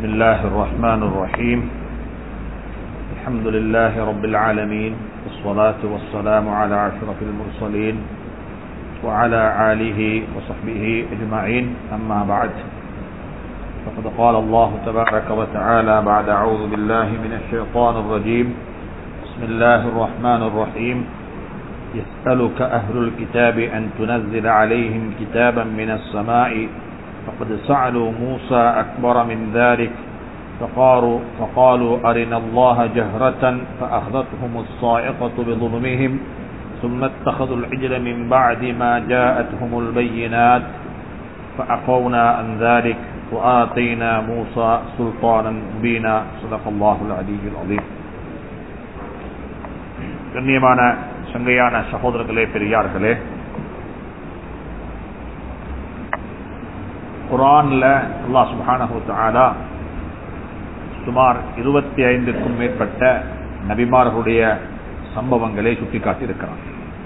بسم الله الرحمن الرحيم الحمد لله رب العالمين والصلاة والسلام على أشرف المرسلين وعلى آله وصحبه أجمعين أما بعد فقد قال الله تبارك وتعالى بعد أعوذ بالله من الشيطان الرجيم بسم الله الرحمن الرحيم يسألك أهل الكتاب أن تنزل عليهم كتابا من السماء فقد سألوا موسى أكبر من ذلك فقالوا, فقالوا أرنا الله جهرة فأخذتهم الصاعقة بظلمهم ثم اتخذوا العجل من بعد ما جاءتهم البينات فأقونا عن ذلك وآتينا موسى سلطانا مبينا صدق الله العلي العظيم கண்ணியமான சங்கையான சகோதரர்களே பெரியார்களே குரான்ல அல்லாஹ் சுபானஹு தஆலா சுமார் இருபத்தி ஐந்துக்கும் மேற்பட்ட நபிமார்களுடைய சம்பவங்களை சுட்டிக்காட்டியிருக்கிறான்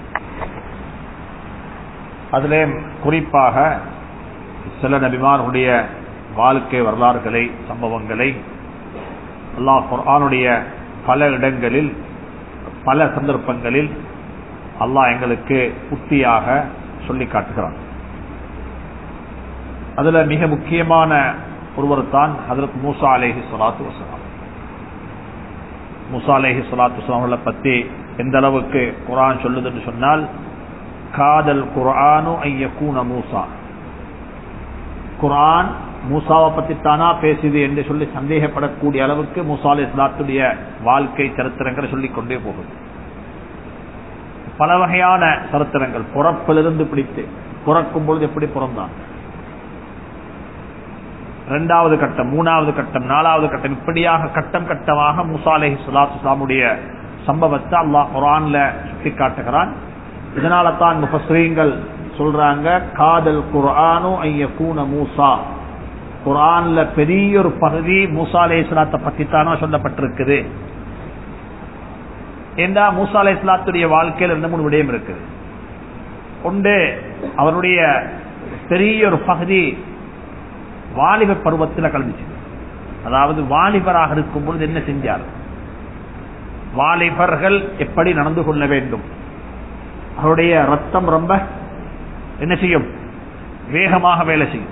அதிலே குறிப்பாக சில நபிமார்களுடைய வாழ்க்கை வரலாறுகளை சம்பவங்களை அல்லாஹ் குர்ஆனுடைய பல இடங்களில் பல சந்தர்ப்பங்களில் அல்லாஹ் எங்களுக்கு புத்தியாக சொல்லி காட்டுகிறான் அதுல மிக முக்கியமான ஒருவர் தான் ஹதரத் மூசா அலேஹி சலாத்து வசலாம் மூசா அலேஹி சலாத்து வசலாம்களை பத்தி எந்த அளவுக்கு குரான் சொல்லுதுன்னு சொன்னால் காதல் குரானு ஐயக்கூன மூசா குரான் மூசாவை பத்தி தானா பேசுது என்று சொல்லி சந்தேகப்படக்கூடிய அளவுக்கு மூசா அலி இஸ்லாத்துடைய வாழ்க்கை சரித்திரங்களை சொல்லிக் கொண்டே போகுது பல வகையான சரித்திரங்கள் புறப்பிலிருந்து பிடித்து பிறக்கும் பொழுது எப்படி பிறந்தான் இரண்டாவது கட்டம் மூணாவது கட்டம் நாலாவது கட்டம் இப்படியாக கட்டம் கட்டமாக மூசா அலஹி சுலாத்துலாமுடைய சம்பவத்தை அல்லாஹ் குரான்ல சுட்டி காட்டுகிறான் இதனால தான் முஃபஸ்ரீங்கள் சொல்றாங்க காதல் குர்ஆனு ஐயக்கூன மூசா குரான்ல பெரிய ஒரு பகுதி மூசா அலே இஸ்லாத்தை பத்தி தானா சொல்லப்பட்டிருக்குது ஏண்டா மூசா அலே இஸ்லாத்துடைய வாழ்க்கையில் ரெண்டு மூணு விடயம் இருக்குது ஒன்று அவருடைய பெரிய ஒரு பகுதி வாலிப பருவத்தில் கலந்துச்சு அதாவது வாலிபராக இருக்கும் பொழுது என்ன செஞ்சார் வாலிபர்கள் எப்படி நடந்து கொள்ள வேண்டும் அவருடைய ரத்தம் ரொம்ப என்ன செய்யும் வேகமாக வேலை செய்யும்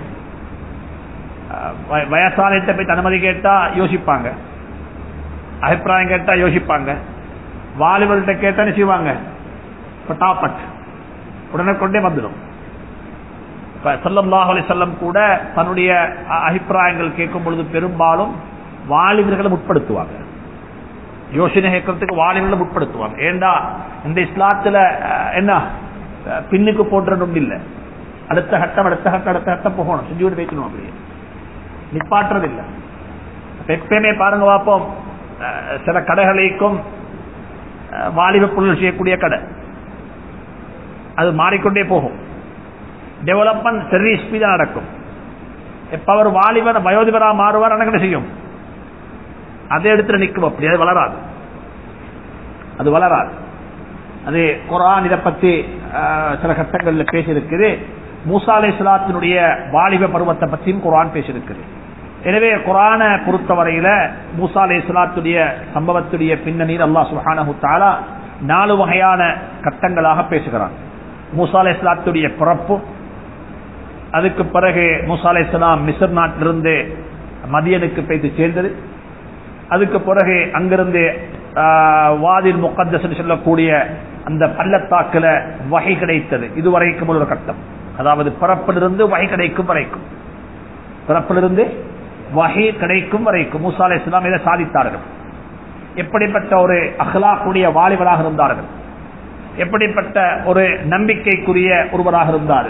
வயசானிட்ட போய் அனுமதி கேட்டா யோசிப்பாங்க அபிப்பிராயம் கேட்டா யோசிப்பாங்க வாலிபர்கிட்ட கேட்டா என்ன செய்வாங்க பட்டாப்பட் உடனே கொண்டே வந்துடும் சல்லல்லாஹ் செல்லம் கூட தன்னுடைய அபிப்பிராயங்கள் கேட்கும் பொழுது பெரும்பாலும் வாலிபர்களை முற்படுத்துவாங்க யோசனை கேட்கறதுக்கு வாலிபர்களை முற்படுத்துவாங்க ஏண்டா இந்த இஸ்லாத்துல என்ன பின்னுக்கு போன்றது இல்லை அடுத்த கட்டம் அடுத்த கட்டம் அடுத்த கட்டம் போகணும் செஞ்சு வைக்கணும் அப்படியே நிப்பாட்டுறது இல்லை எப்பயுமே பாருங்க பார்ப்போம் சில கடைகளுக்கும் வாலிப பொருள் செய்யக்கூடிய கடை அது மாறிக்கொண்டே போகும் டெவலப்மெண்ட் சரி ஸ்பீடா நடக்கும் எப்ப அவர் வாலிபர் வயோதிபரா மாறுவார் என்ன செய்யும் அதே இடத்துல நிற்கும் அப்படி அது வளராது அது வளராது அது குரான் இதை பத்தி சில கட்டங்களில் பேசியிருக்குது மூசா அலை சலாத்தினுடைய வாலிப பருவத்தை பற்றியும் குரான் பேசியிருக்குது எனவே குரான பொறுத்தவரையில மூசா அலை சலாத்துடைய சம்பவத்துடைய பின்னணியில் அல்லா சுஹானஹு தாலா நாலு வகையான கட்டங்களாக பேசுகிறான் மூசா அலை சலாத்துடைய பிறப்பு அதுக்கு பிறகு மூசா அலை சலாம் மிசர் நாட்டிலிருந்து மதியனுக்கு போய்த்து சேர்ந்தது அதுக்கு பிறகு அங்கிருந்து வாதில் முக்கத்தஸ் சொல்லக்கூடிய அந்த பள்ளத்தாக்குல வகை கிடைத்தது இதுவரைக்கும் ஒரு கட்டம் அதாவது பிறப்பிலிருந்து வகை கிடைக்கும் வரைக்கும் பிறப்பிலிருந்து வகை கிடைக்கும் வரைக்கும் மூசா அலை இஸ்லாம் இதை சாதித்தார்கள் எப்படிப்பட்ட ஒரு அஹ்லாக்குடைய வாலிபராக இருந்தார்கள் எப்படிப்பட்ட ஒரு நம்பிக்கைக்குரிய ஒருவராக இருந்தார்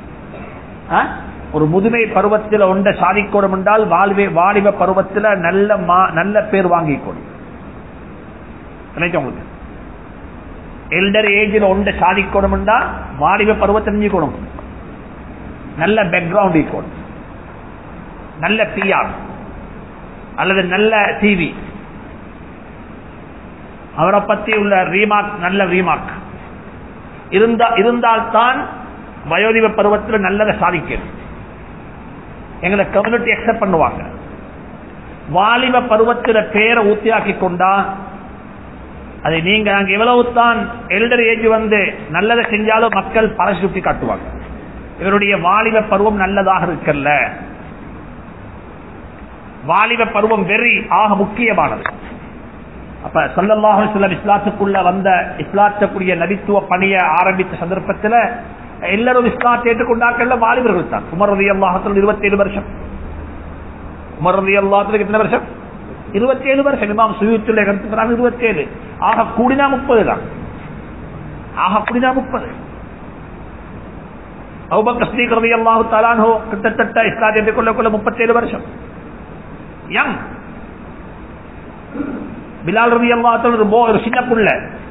ஒரு முதுமை பருவத்தில் ஒன்றை சாதிக்கணும் என்றால் வாழ்வே வாலிப பருவத்தில் நல்ல நல்ல பேர் வாங்கிக்கணும் உங்களுக்கு எல்டர் ஏஜில் ஒன்றை சாதிக்கணும் என்றால் வாலிப பருவத்தை தெரிஞ்சுக்கணும் நல்ல பேக்ரவுண்ட் இருக்கணும் நல்ல பிஆர் அல்லது நல்ல டிவி அவரை பத்தி உள்ள ரீமார்க் நல்ல ரீமார்க் இருந்தா இருந்தால்தான் வயோதிப பருவத்தில் நல்லதை சாதிக்கணும் எங்களை கம்யூனிட்டி அக்செப்ட் பண்ணுவாங்க வாலிப பருவத்தில பேரை ஊத்தியாக்கி கொண்டா அதை நீங்க அங்க எவ்வளவு தான் எல்டர் ஏஜ் வந்து நல்லதை செஞ்சாலும் மக்கள் பழசி சுட்டி காட்டுவாங்க இவருடைய வாலிப பருவம் நல்லதாக இருக்கல்ல வாலிப பருவம் வெறி ஆக முக்கியமானது அப்ப சொல்லல்லாஹு செல்லம் இஸ்லாத்துக்குள்ள வந்த இஸ்லாத்தக்கூடிய நபித்துவ பணியை ஆரம்பித்த சந்தர்ப்பத்தில் எல்லாரும் இஸ்லாத்தை ஏற்றுக்கொண்டாக்கள்ல வாலிபர்கள் தான் உமர் ரதி அல்லாஹத்தில் இருபத்தி ஏழு வருஷம் உமர் ரதி அல்லாஹத்துக்கு எத்தனை வருஷம் இருபத்தி ஏழு வருஷம் இமாம் சுயூத்துல கருத்துக்கிறாங்க இருபத்தி ஏழு ஆக கூடினா முப்பது தான் ஆக கூடினா முப்பது அவுபக் ஸ்ரீக் ரதி அல்லாஹு தலானோ கிட்டத்தட்ட இஸ்லாத்தை ஏற்றுக்கொள்ளக்குள்ள முப்பத்தேழு வருஷம் யங் பிலால் ரவி அல்லா ஒரு சின்ன புள்ள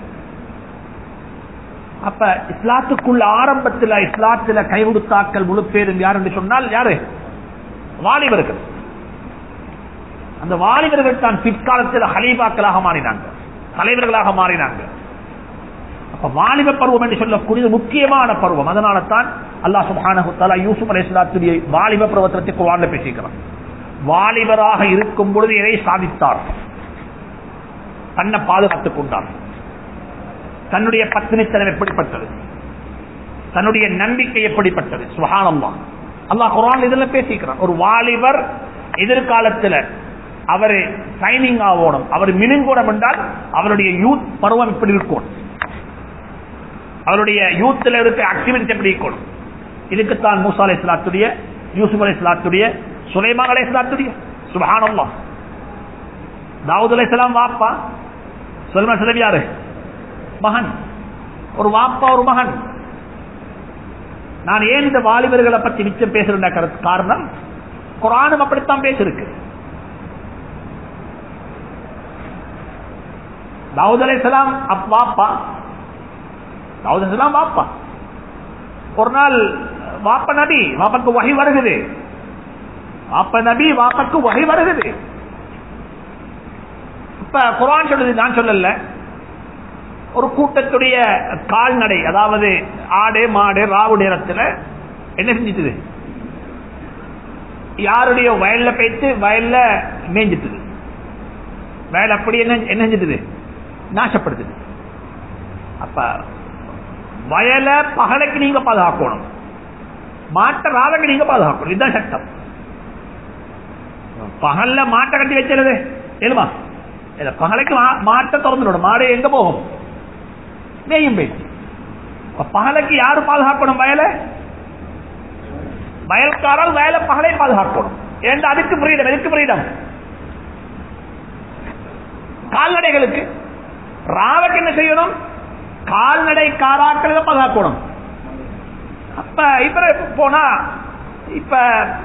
அப்ப இஸ்லாத்துக்குள்ள ஆரம்பத்தில் இஸ்லாத்துல கை கொடுத்தாக்கள் முழு பேரும் யார் என்று சொன்னால் யாரு வாலிபர்கள் அந்த வாலிபர்கள் தான் பிற்காலத்தில் ஹலீபாக்களாக மாறினாங்க தலைவர்களாக மாறினாங்க அப்ப வாலிப பருவம் என்று சொல்லக்கூடிய முக்கியமான பருவம் அதனால தான் அல்லாஹ் சுப்ஹானஹு தஆலா யூசுப் அலைஹிஸ்ஸலாத்துடைய வாலிப பருவத்தை குர்ஆன்ல பேசிக்கிறான் வாலிபராக இருக்கும் பொழுது இதை சாதித்தார் தன்னை பாதுகாத்துக் கொண்டார் தன்னுடைய பத்தினித்தனம் எப்படிப்பட்டது தன்னுடைய நம்பிக்கை எப்படிப்பட்டது சுகானம்மா அல்லாஹ் குரான் இதுல பேசிக்கிறான் ஒரு வாலிபர் எதிர்காலத்தில் அவர் சைனிங் ஆகணும் அவர் மினுங்கூடம் என்றால் அவருடைய யூத் பருவம் எப்படி இருக்கும் அவருடைய யூத்தில் இருக்க ஆக்டிவிட்டி எப்படி இருக்கணும் இதுக்குத்தான் மூசா அலை இஸ்லாத்துடைய யூசுப் அலை இஸ்லாத்துடைய சுலைமான் அலை இஸ்லாத்துடைய சுபஹானல்லா தாவூத் அலை இஸ்லாம் வாப்பா சுலைமான் சிலம் யாரு மகன் ஒரு வாப்பா ஒரு மகன் நான் ஏன் இந்த வாலிபர்களை பற்றி மிச்சம் பேசுறேன் காரணம் குரானும் அப்படித்தான் பேசிருக்கு தாவூத் அலை இஸ்லாம் வாப்பா தாவூத் அலை இஸ்லாம் வாப்பா ஒரு நாள் வாப்ப நபி வாப்பக்கு வகை வருகுது வாப்ப நபி வாப்பக்கு வகை வருகுது இப்ப குரான் சொல்லுது நான் சொல்லல ஒரு கூட்டத்துடைய கால்நடை அதாவது ஆடு மாடு ராவு நேரத்தில் என்ன செஞ்சிட்டுது யாருடைய வயல்ல போயிட்டு வயல்ல மேய்ஞ்சிட்டுது வயல் அப்படி என்ன என்ன செஞ்சிட்டுது நாசப்படுத்துது அப்ப வயலை பகலைக்கு நீங்க பாதுகாக்கணும் மாட்டை ராவைக்கு நீங்க பாதுகாக்கணும் இதுதான் சட்டம் பகல்ல மாட்டை கட்டி வச்சிருது எழுமா பகலைக்கு மாட்டை திறந்துடும் மாடு எங்க போகும் மேயும் போயிடுச்சு பகலைக்கு யாரு பாதுகாக்கணும் வயலை வயல்காரர் வயலை பகலை பாதுகாக்கணும் ஏன் அதுக்கு ஃப்ரீடம் எதுக்கு ஃப்ரீடம் கால்நடைகளுக்கு ராவக்கு என்ன செய்யணும் கால்நடை காராக்களை பாதுகாக்கணும் அப்ப இப்ப போனா இப்ப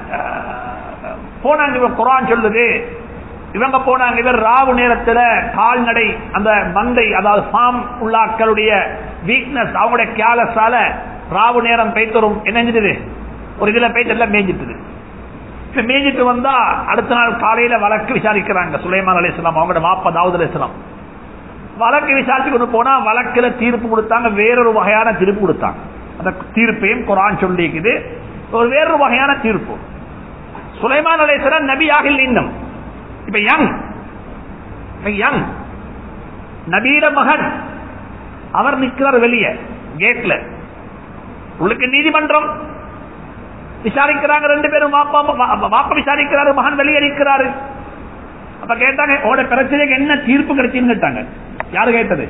போனாங்க குரான் சொல்லுது இவங்க போனாங்க இவர் ராவு நேரத்தில் கால்நடை அந்த மந்தை அதாவது ஃபார்ம் உள்ளாக்களுடைய வீக்னஸ் அவங்களுடைய கேலஸால ராவு நேரம் பெய்த்தரும் என்ன செஞ்சது ஒரு இதுல போயிட்டு எல்லாம் மேய்ஞ்சிட்டுது இப்ப மேய்ஞ்சிட்டு வந்தா அடுத்த நாள் காலையில வழக்கு விசாரிக்கிறாங்க சுலைமான் அலி இஸ்லாம் அவங்களோட வாப்பா தாவூத் அலி இஸ்லாம் வழக்கு விசாரிச்சு கொண்டு போனா வழக்குல தீர்ப்பு கொடுத்தாங்க வேறொரு வகையான தீர்ப்பு கொடுத்தாங்க அந்த தீர்ப்பையும் குரான் சொல்லிக்குது ஒரு வேறொரு வகையான தீர்ப்பு சுலைமான் அலேஸ்வரன் நபியாக இன்னும் இப்ப யங் யங் நபீர மகன் அவர் நிற்கிறார் வெளியே கேட்ல உள்ளுக்கு நீதிமன்றம் விசாரிக்கிறாங்க ரெண்டு பேரும் வாப்ப விசாரிக்கிறாரு மகன் வெளியே நிற்கிறாரு அப்ப கேட்டாங்க உட பிரச்சனைக்கு என்ன தீர்ப்பு கிடைச்சுன்னு கேட்டாங்க யாரு கேட்டது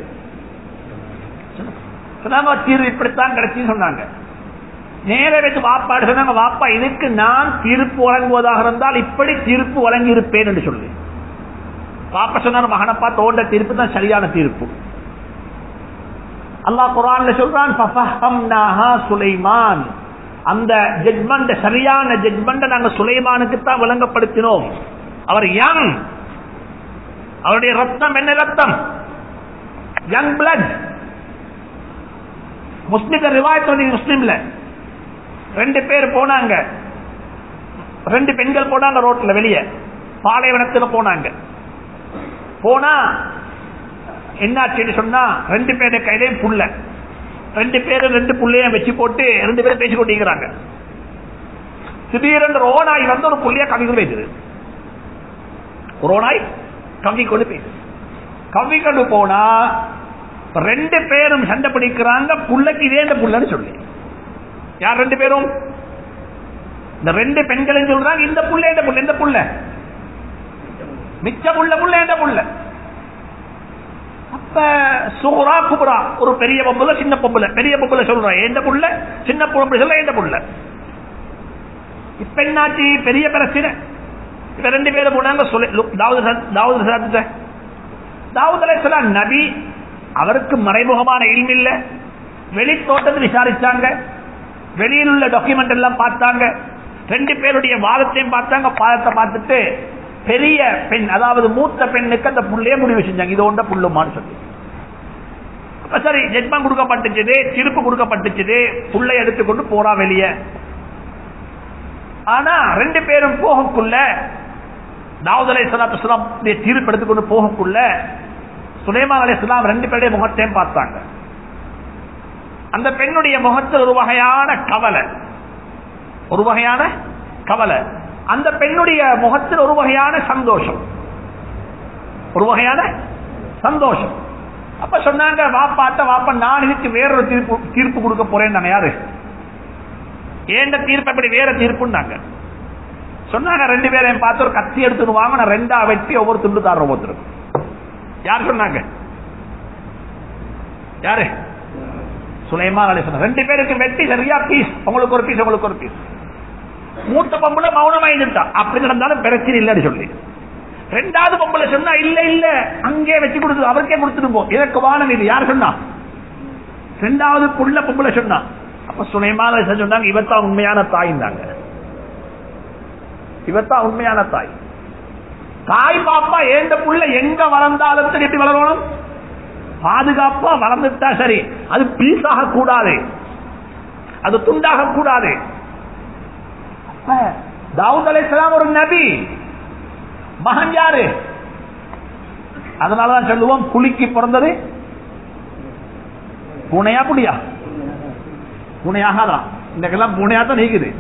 சொன்னாங்க தீர்வு இப்படித்தான் கிடைச்சுன்னு சொன்னாங்க நேர வச்சு வாப்பா சொன்னாங்க வாப்பா இதுக்கு நான் தீர்ப்பு வழங்குவதாக இருந்தால் இப்படி தீர்ப்பு வழங்கி இருப்பேன் என்று சொல்லி பாப்பா சொன்னார் மகனப்பா தோண்ட தீர்ப்பு தான் சரியான தீர்ப்பு அல்லாஹ் குரான்ல சொல்றான் சுலைமான் அந்த ஜட்மெண்ட் சரியான ஜட்மெண்ட் நாங்க சுலைமானுக்கு தான் விளங்கப்படுத்தினோம் அவர் யங் அவருடைய ரத்தம் என்ன ரத்தம் யங் பிளட் முஸ்லிம் ரிவாயத் வந்து முஸ்லிம்ல ரெண்டு பேர் போனாங்க ரெண்டு பெண்கள் போனாங்க ரோட்ல வெளியே பாலைவனத்தில் போனாங்க போனா என்னாச்சுன்னு சொன்னா ரெண்டு பேரு கையிலையும் புள்ள ரெண்டு பேரும் ரெண்டு புள்ளையும் வச்சு போட்டு ரெண்டு பேரும் பேசி கொண்டிருக்கிறாங்க திடீரென்று ஓனாய் வந்து ஒரு புள்ளைய கவிகள் வைக்குது கொரோனாய் கவ்வி கொண்டு போயிட்டு கவ்வி கொண்டு போனா ரெண்டு பேரும் சண்டை பிடிக்கிறாங்க புள்ளைக்கு இதே இந்த புள்ளன்னு சொல்லி யார் ரெண்டு பேரும் இந்த ரெண்டு பெண்களும் சொல்றாங்க இந்த புள்ள இந்த புள்ள இந்த புள்ள மிச்ச புள்ள புள்ள இந்த புள்ள அப்ப சுகுரா குபுரா ஒரு பெரிய பொம்புல சின்ன பொம்புல பெரிய பொம்புல சொல்றேன் எந்த புள்ள சின்ன பொம்புல சொல்ல எந்த புள்ள இப்ப என்னாச்சு பெரிய பிரச்சனை இப்ப ரெண்டு பேரும் போனாங்க தாவூத் தாவூத் அலைஹிஸ்ஸலாம் நபி அவருக்கு மறைமுகமான இல்மு இல்ல வெளி தோட்டத்தை விசாரிச்சாங்க வெளியில் உள்ள டாக்குமெண்ட் எல்லாம் பார்த்தாங்க ரெண்டு பேருடைய வாதத்தையும் பார்த்தாங்க பாதத்தை பார்த்துட்டு பெரிய பெண் அதாவது மூத்த பெண்ணுக்கு அந்த புள்ளைய முடிவு செஞ்சாங்க இது ஒன்ற புள்ளுமான்னு சொல்லி அப்ப சரி ஜெட்மன் கொடுக்கப்பட்டுச்சு திருப்பு கொடுக்கப்பட்டுச்சு புள்ளை எடுத்துக்கொண்டு போறா வெளியே ஆனா ரெண்டு பேரும் போகக்குள்ள தாவூத் அலை சலாத்து தீர்ப்பு எடுத்துக்கொண்டு போகக்குள்ள சுலைமான் அலை ரெண்டு பேருடைய முகத்தையும் பார்த்தாங்க அந்த பெண்ணுடைய முகத்தில் ஒரு வகையான கவலை ஒரு வகையான கவலை அந்த பெண்ணுடைய முகத்தில் ஒரு வகையான சந்தோஷம் ஒரு வகையான சந்தோஷம் அப்ப சொன்னாங்க வாப்பாட்ட வாப்பா நான் இதுக்கு வேறொரு தீர்ப்பு தீர்ப்பு கொடுக்க போறேன் யாரு ஏண்ட தீர்ப்பு எப்படி வேற தீர்ப்புன்னாங்க சொன்னாங்க ரெண்டு பேரையும் பார்த்து ஒரு கத்தி எடுத்துன்னு வாங்க நான் ரெண்டா வெட்டி ஒவ்வொரு துண்டு தார ஒவ்வொருத்தரும் யார் சொன்னாங்க யாரு சுலைமான் அலி சொன்ன ரெண்டு பேருக்கு வெட்டி சரியா பீஸ் உங்களுக்கு ஒரு பீஸ் உங்களுக்கு ஒரு பீஸ் மூத்த பொம்பளை மௌனமா இருந்துட்டா அப்படி நடந்தாலும் பிரச்சனை இல்லைன்னு சொல்லி ரெண்டாவது பொம்பளை சொன்னா இல்ல இல்ல அங்கே வச்சு கொடுத்து அவருக்கே கொடுத்துட்டு போ இதற்கு வானம் இது யார் சொன்னா ரெண்டாவது புள்ள பொம்பளை சொன்னா அப்ப சுலைமான சொன்னாங்க இவத்தான் உண்மையான தாய்ந்தாங்க இவத்தான் உண்மையான தாய் தாய் பாப்பா ஏந்த புள்ள எங்க வளர்ந்தாலும் சரி எப்படி வளரணும் பாதுகாப்பா வளர்ந்துட்டா சரி அது பீஸாக கூடாது அது துண்டாக கூடாது தாவூத் அலைசலாம் ஒரு நபி மகன் யாரு அதனாலதான் சொல்லுவோம் புலிக்கு பிறந்தது பூனையா புலியா பூனையாகாதான் இன்றைக்கெல்லாம் பூனையா தான் நீக்குது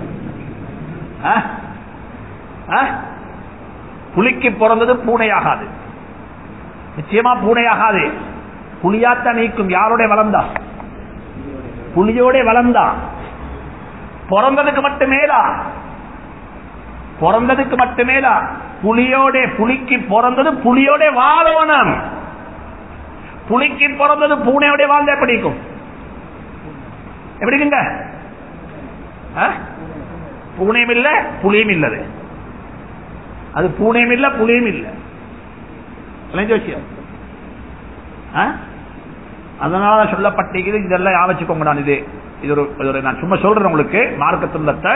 புலிக்கு பிறந்தது பூனையாகாது நிச்சயமா பூனையாகாது புலியாத்தான் நீக்கும் யாரோட வளர்ந்தா புலியோட வளர்ந்தா பிறந்ததுக்கு மட்டுமேலா பிறந்ததுக்கு மட்டுமேலா புலியோட புலிக்கு பிறந்தது புலியோட வாழவனம் புலிக்கு பிறந்தது பூனையோட வாழ்ந்த எப்படிக்கும் எப்படிங்க பூனையும் இல்ல புலியும் இல்லது அது பூனையும் இல்ல புலியும் இல்ல விஷயம் அதனால சொல்லப்பட்டிருக்குது இதெல்லாம் யாவச்சுக்கோங்க நான் இது இது ஒரு இது ஒரு நான் சும்மா சொல்றேன் உங்களுக்கு மார்க்கத்துள்ளத்தை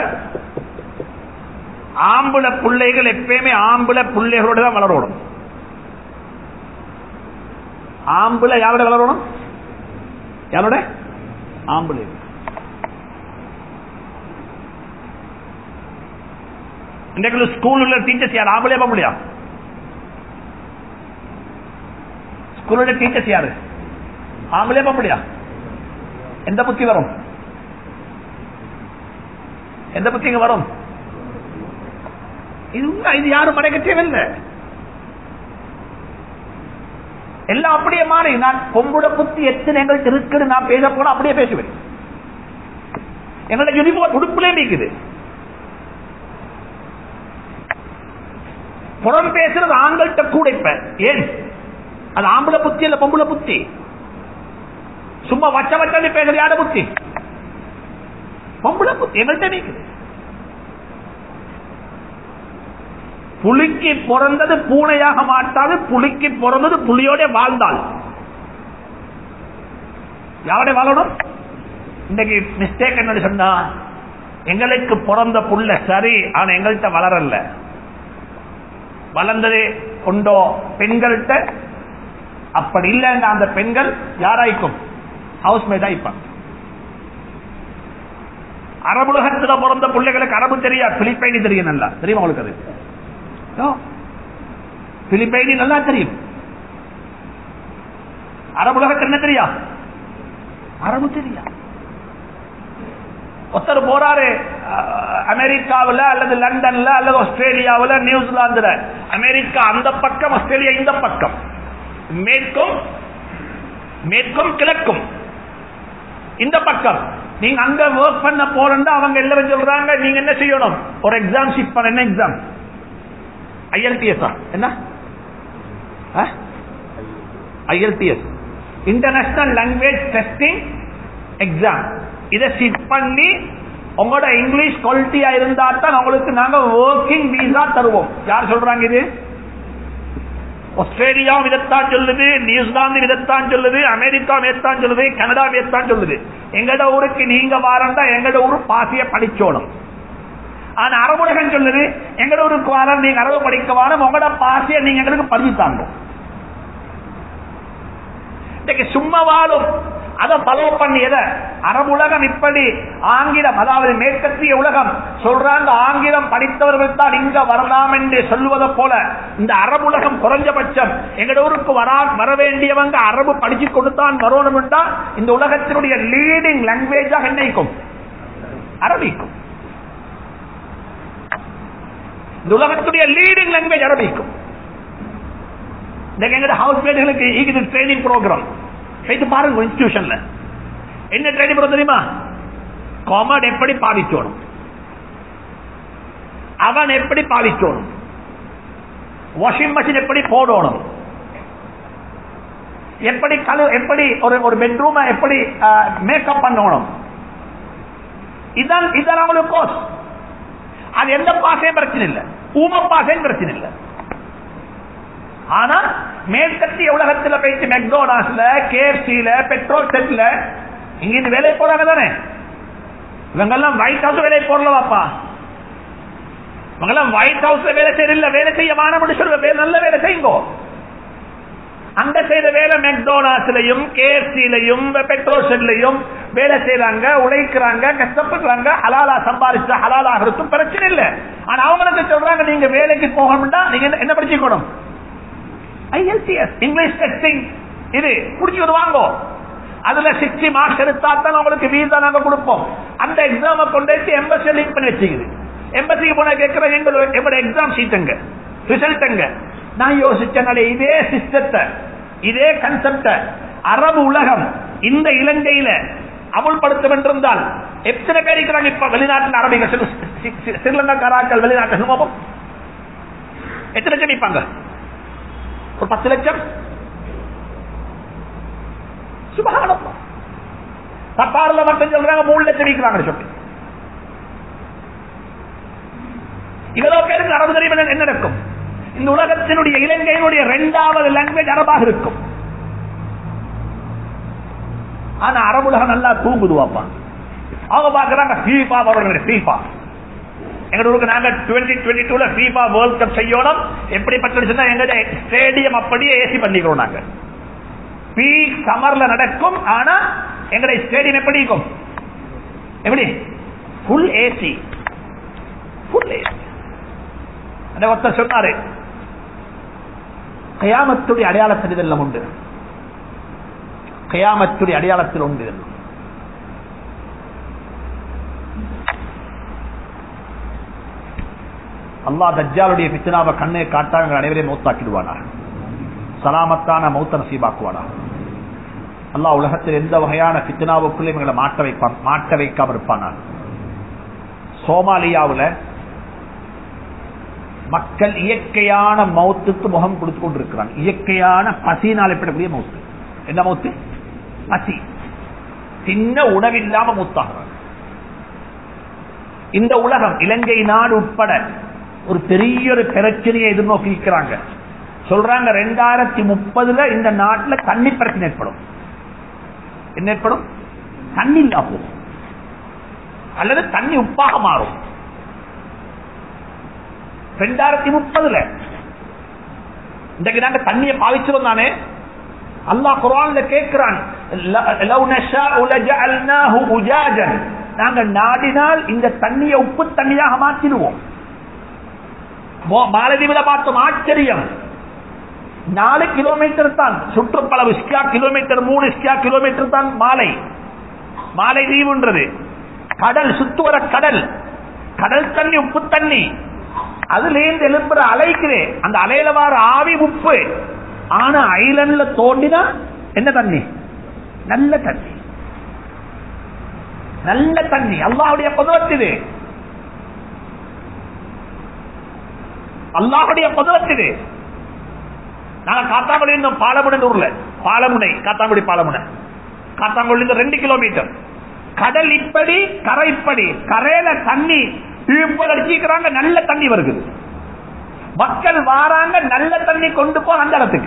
ஆம்பளை பிள்ளைகள் எப்பயுமே ஆம்பளை பிள்ளைகளோட தான் வளரணும் ஆம்பளை யாரோட வளரணும் யாரோட ஆம்பளை இன்றைக்கு ஸ்கூல் உள்ள டீச்சர்ஸ் யார் ஆம்பளை முடியா ஸ்கூலோட டீச்சர்ஸ் யாரு ஆம்பளே முடியா எந்த புத்தி வரும் எந்த புத்தி இங்க வரும் இது உண்மை இது யாரும் மறைக்க தேவையில்லை எல்லாம் அப்படியே மாறி நான் பொம்புட புத்தி எத்தனை எங்களுக்கு இருக்குன்னு நான் பேச போனா அப்படியே பேசுவேன் எங்களோட யூனிஃபார்ம் உடுப்புலே நீக்குது புறம் பேசுறது ஆண்கள்கிட்ட கூட இப்ப ஏன் அது ஆம்பளை புத்தி இல்ல பொம்பளை புத்தி சும்மா வச்ச வச்சாலே பேசுறது யார புத்தி பொம்பளை புத்தி எங்கள்கிட்ட நீக்குது புலிக்கு பிறந்தது பூனையாக மாட்டாது புலிக்கு பிறந்தது புலியோட வாழ்ந்தாள் யாரோட வாழணும் இன்னைக்கு மிஸ்டேக் என்ன சொன்னா எங்களுக்கு பிறந்த புள்ள சரி ஆனா எங்கள்கிட்ட வளரல வளர்ந்தது கொண்டோ பெண்கள்கிட்ட அப்படி இல்லைன்னா அந்த பெண்கள் யாராய்க்கும் ஹவுஸ் மேட் ஆயிப்பாங்க அரபுலகத்துல பிறந்த பிள்ளைகளுக்கு அரபு தெரியா பிலிப்பைனி தெரியும் நல்லா தெரியுமா உங்களுக்கு அது பிலிப்பைனி நல்லா தெரியும் அரபுலகத்தில் என்ன தெரியா அரபு தெரியா ஒருத்தர் போறாரு அஹ், அமெரிக்காவுல அல்லது லண்டன்ல அல்லது ஆஸ்திரேலியாவுல நியூசிலாந்துல அமெரிக்கா அந்த பக்கம் ஆஸ்திரேலியா இந்த பக்கம் மேற்கும் மேற்கும் கிழக்கும் இந்த பக்கம் நீங்க அங்க ஒர்க் பண்ண போறேன்னா அவங்க எல்லாரும் சொல்றாங்க நீங்க என்ன செய்யணும் ஒரு எக்ஸாம் ஷீட் பண்ண என்ன எக்ஸாம் ஐஎல்டிஎஸ் என்ன IELTS international language testing exam இதை ஷீட் பண்ணி உங்களோட இங்கிலீஷ் குவாலிட்டியா இருந்தா தான் உங்களுக்கு நாங்க ஒர்க்கிங் வீசா தருவோம் யார் சொல்றாங்க இது ஆஸ்திரேலியா இதைத்தான் சொல்லுது நியூசிலாந்து இதைத்தான் சொல்லுது அமெரிக்கா இதைத்தான் சொல்லுது கனடா இதைத்தான் சொல்லுது எங்கட ஊருக்கு நீங்க வாரண்டா எங்கட ஊரு பாசிய படிச்சோணும் ஆனா அரபுலகம் சொல்லுது எங்கட ஊருக்கு வாரம் நீங்க அரபு படிக்க வாரம் உங்களோட பாசிய நீங்க எங்களுக்கு பதிவு தாங்க இன்னைக்கு சும்மா வாழும் அதை ஃபாலோ பண்ணியத அரபுலகம் இப்படி ஆங்கிலம் அதாவது மேற்கத்திய உலகம் சொல்றாங்க ஆங்கிலம் படித்தவர்கள் தான் இங்க வரலாம் என்று சொல்வதை போல இந்த அரபுலகம் குறைஞ்சபட்சம் எங்க ஊருக்கு வரா வர வேண்டியவங்க அரபு படிச்சு கொடுத்தான் வரணும் இந்த உலகத்தினுடைய லீடிங் லாங்குவேஜாக என்னைக்கும் அரபிக்கும் இந்த உலகத்துடைய லீடிங் லாங்குவேஜ் அரபிக்கும் இன்னைக்கு எங்க ஹவுஸ் மேட்களுக்கு இது ட்ரைனிங் ப்ரோக்ராம் போயிட்டு பாருங்க இன்ஸ்டிடியூஷன்ல என்ன ட்ரைனிங் ப்ரோக்ராம் தெரியுமா காமர்ட் எப்படி பாவிச்சோணும் அவன் எப்படி பாவிச்சோணும் வாஷிங் மிஷின் எப்படி போடணும் எப்படி கழு எப்படி ஒரு ஒரு பெட்ரூம் எப்படி மேக்கப் பண்ணணும் இதான் இதான் அவங்களுக்கு கோர்ஸ் அது எந்த பாசையும் பிரச்சனை இல்லை ஊம பாசையும் பிரச்சனை இல்லை ஆனா மேற்கத்திய உலகத்துல போயிட்டு மெக்டோனாஸ்ல கேஎஃப்சில பெட்ரோல் செட்ல இங்க இருந்து வேலை போறாங்க தானே இவங்க எல்லாம் ஒயிட் ஹவுஸ் வேலை போடலவாப்பா இவங்க எல்லாம் ஒயிட் ஹவுஸ்ல வேலை செய்யல வேலை செய்ய மாணவன் சொல்ற நல்ல வேலை செய்யுங்கோ அங்க செய்த வேலை மெக்டோனாஸ்லயும் கேஎஃப்சிலையும் பெட்ரோல் செட்லையும் வேலை செய்யறாங்க உழைக்கிறாங்க கஷ்டப்படுறாங்க ஹலாலா சம்பாதிச்சா ஹலாலா இருக்கும் பிரச்சனை இல்லை ஆனா அவங்களுக்கு சொல்றாங்க நீங்க வேலைக்கு போகணும்னா நீங்க என்ன படிச்சுக்கணும் ஐஎல்டிஎஸ் இங்கிலீஷ் டெஸ்டிங் இது குடிச்சு வாங்கோ அதுல சிக்ஸ்டி மார்க்ஸ் எடுத்தா தான் உங்களுக்கு வீசா நாங்க கொடுப்போம் அந்த எக்ஸாம கொண்டு எம்பசி லிங்க் பண்ணி வச்சுக்குது எம்பசிக்கு போன கேட்கிற எங்களோட எக்ஸாம் ஷீட் எங்க ரிசல்ட் எங்க நான் யோசிச்சனால இதே சிஸ்டத்தை இதே கன்செப்ட அரபு உலகம் இந்த இலங்கையில அமுல்படுத்த வென்றிருந்தால் எத்தனை பேர் இருக்கிறாங்க இப்ப வெளிநாட்டில் அரபிகள் ஸ்ரீலங்காக்காராக்கள் வெளிநாட்டு எத்தனை லட்சம் நிற்பாங்க ஒரு பத்து லட்சம் சுபகானம் தப்பாறுல மட்டும் சொல்றாங்க மூணு லட்சம் விற்கிறாங்க சொல்லி இவ்வளவு பேருக்கு அரபு தெரியும் என்ன நடக்கும் இந்த உலகத்தினுடைய இலங்கையினுடைய இரண்டாவது லாங்குவேஜ் அரபாக இருக்கும் ஆனா அரபுலகம் நல்லா தூங்குதுவாப்பா அவங்க பாக்குறாங்க ஃபீஃபா வருகிற ஃபீஃபா எங்க ஊருக்கு நாங்க டுவெண்ட்டி டுவெண்ட்டி டூல ஃபீஃபா வேர்ல்ட் கப் செய்யணும் எப்படிப்பட்ட சொன்னா எங்க ஸ்டேடியம் அப்படியே ஏசி பண்ணிக்கிறோம் நாங்க பீக் சமர்ல நடக்கும் ஆனா எங்களுடைய ஸ்டேடியம் எப்படி இருக்கும் எப்படி ஃபுல் ஏசி ஃபுல் ஏசி அந்த ஒருத்தர் சொன்னாரு கயாமத்துடைய அடையாளத்தில் இதெல்லாம் உண்டு கயாமத்துடைய அடையாளத்தில் உண்டு அல்லா தஜ்ஜாலுடைய பிச்சனாவை கண்ணை காட்டாங்க அனைவரையும் மௌத்தாக்கிடுவானா சலாமத்தான மௌத்த நசீபாக்குவானா அல்லா உலகத்தில் எந்த வகையான பிச்சனாவுக்குள்ளே இவங்களை மாட்ட வைப்பான் மாட்ட வைக்காம இருப்பானா சோமாலியாவில் மக்கள் இயற்கையான மௌத்துக்கு முகம் கொடுத்து கொண்டிருக்கிறாங்க இயற்கையான பசியினால் ஏற்படக்கூடிய மௌத்து என்ன மௌத்து பசி சின்ன உணவில்லாம மூத்தாகிறாங்க இந்த உலகம் இலங்கை நாடு உட்பட ஒரு பெரிய ஒரு பிரச்சனையை எதிர்நோக்கி இருக்கிறாங்க சொல்றாங்க ரெண்டாயிரத்தி முப்பதுல இந்த நாட்டில் தண்ணி பிரச்சனை ஏற்படும் என்ன ஏற்படும் தண்ணி இல்லா போகும் அல்லது தண்ணி உப்பாக மாறும் ரெண்டாயிரத்தி முப்பதுல இன்றைக்கு நாங்க தண்ணியை பாவிச்சிரும் தானே அல்லாஹ் குரான்ல கேட்கிறான் நாங்க நாடினால் இந்த தண்ணியை உப்பு தண்ணியாக மாற்றிடுவோம் மாலதீவில பார்த்தோம் ஆச்சரியம் நாலு கிலோமீட்டர் தான் சுற்றுப்பளவு ஸ்கியா கிலோமீட்டர் மூணு ஸ்கியா கிலோமீட்டர் தான் மாலை மாலை தீவுன்றது கடல் சுத்துவர கடல் கடல் தண்ணி உப்பு தண்ணி அதுல இருந்து எழுப்புற அலைக்குது அந்த அலையில வர ஆவி உப்பு ஆனா ஐலண்ட்ல தோண்டினா என்ன தண்ணி நல்ல தண்ணி நல்ல தண்ணி அல்லாஹுடைய குதிரத்து இது அல்லாஹுடைய குதிரத்து இது நாங்க காத்தாங்குடி இருந்தோம் பாலமுனை ஊர்ல பாலமுனை காத்தாங்குடி பாலமுனை காத்தாங்குடி இருந்து ரெண்டு கிலோமீட்டர் கடல் இப்படி கரை இப்படி கரையில தண்ணி இப்ப அடிச்சுக்கிறாங்க நல்ல தண்ணி வருது மக்கள் வாராங்க நல்ல தண்ணி கொண்டு போ அந்த இடத்துக்கு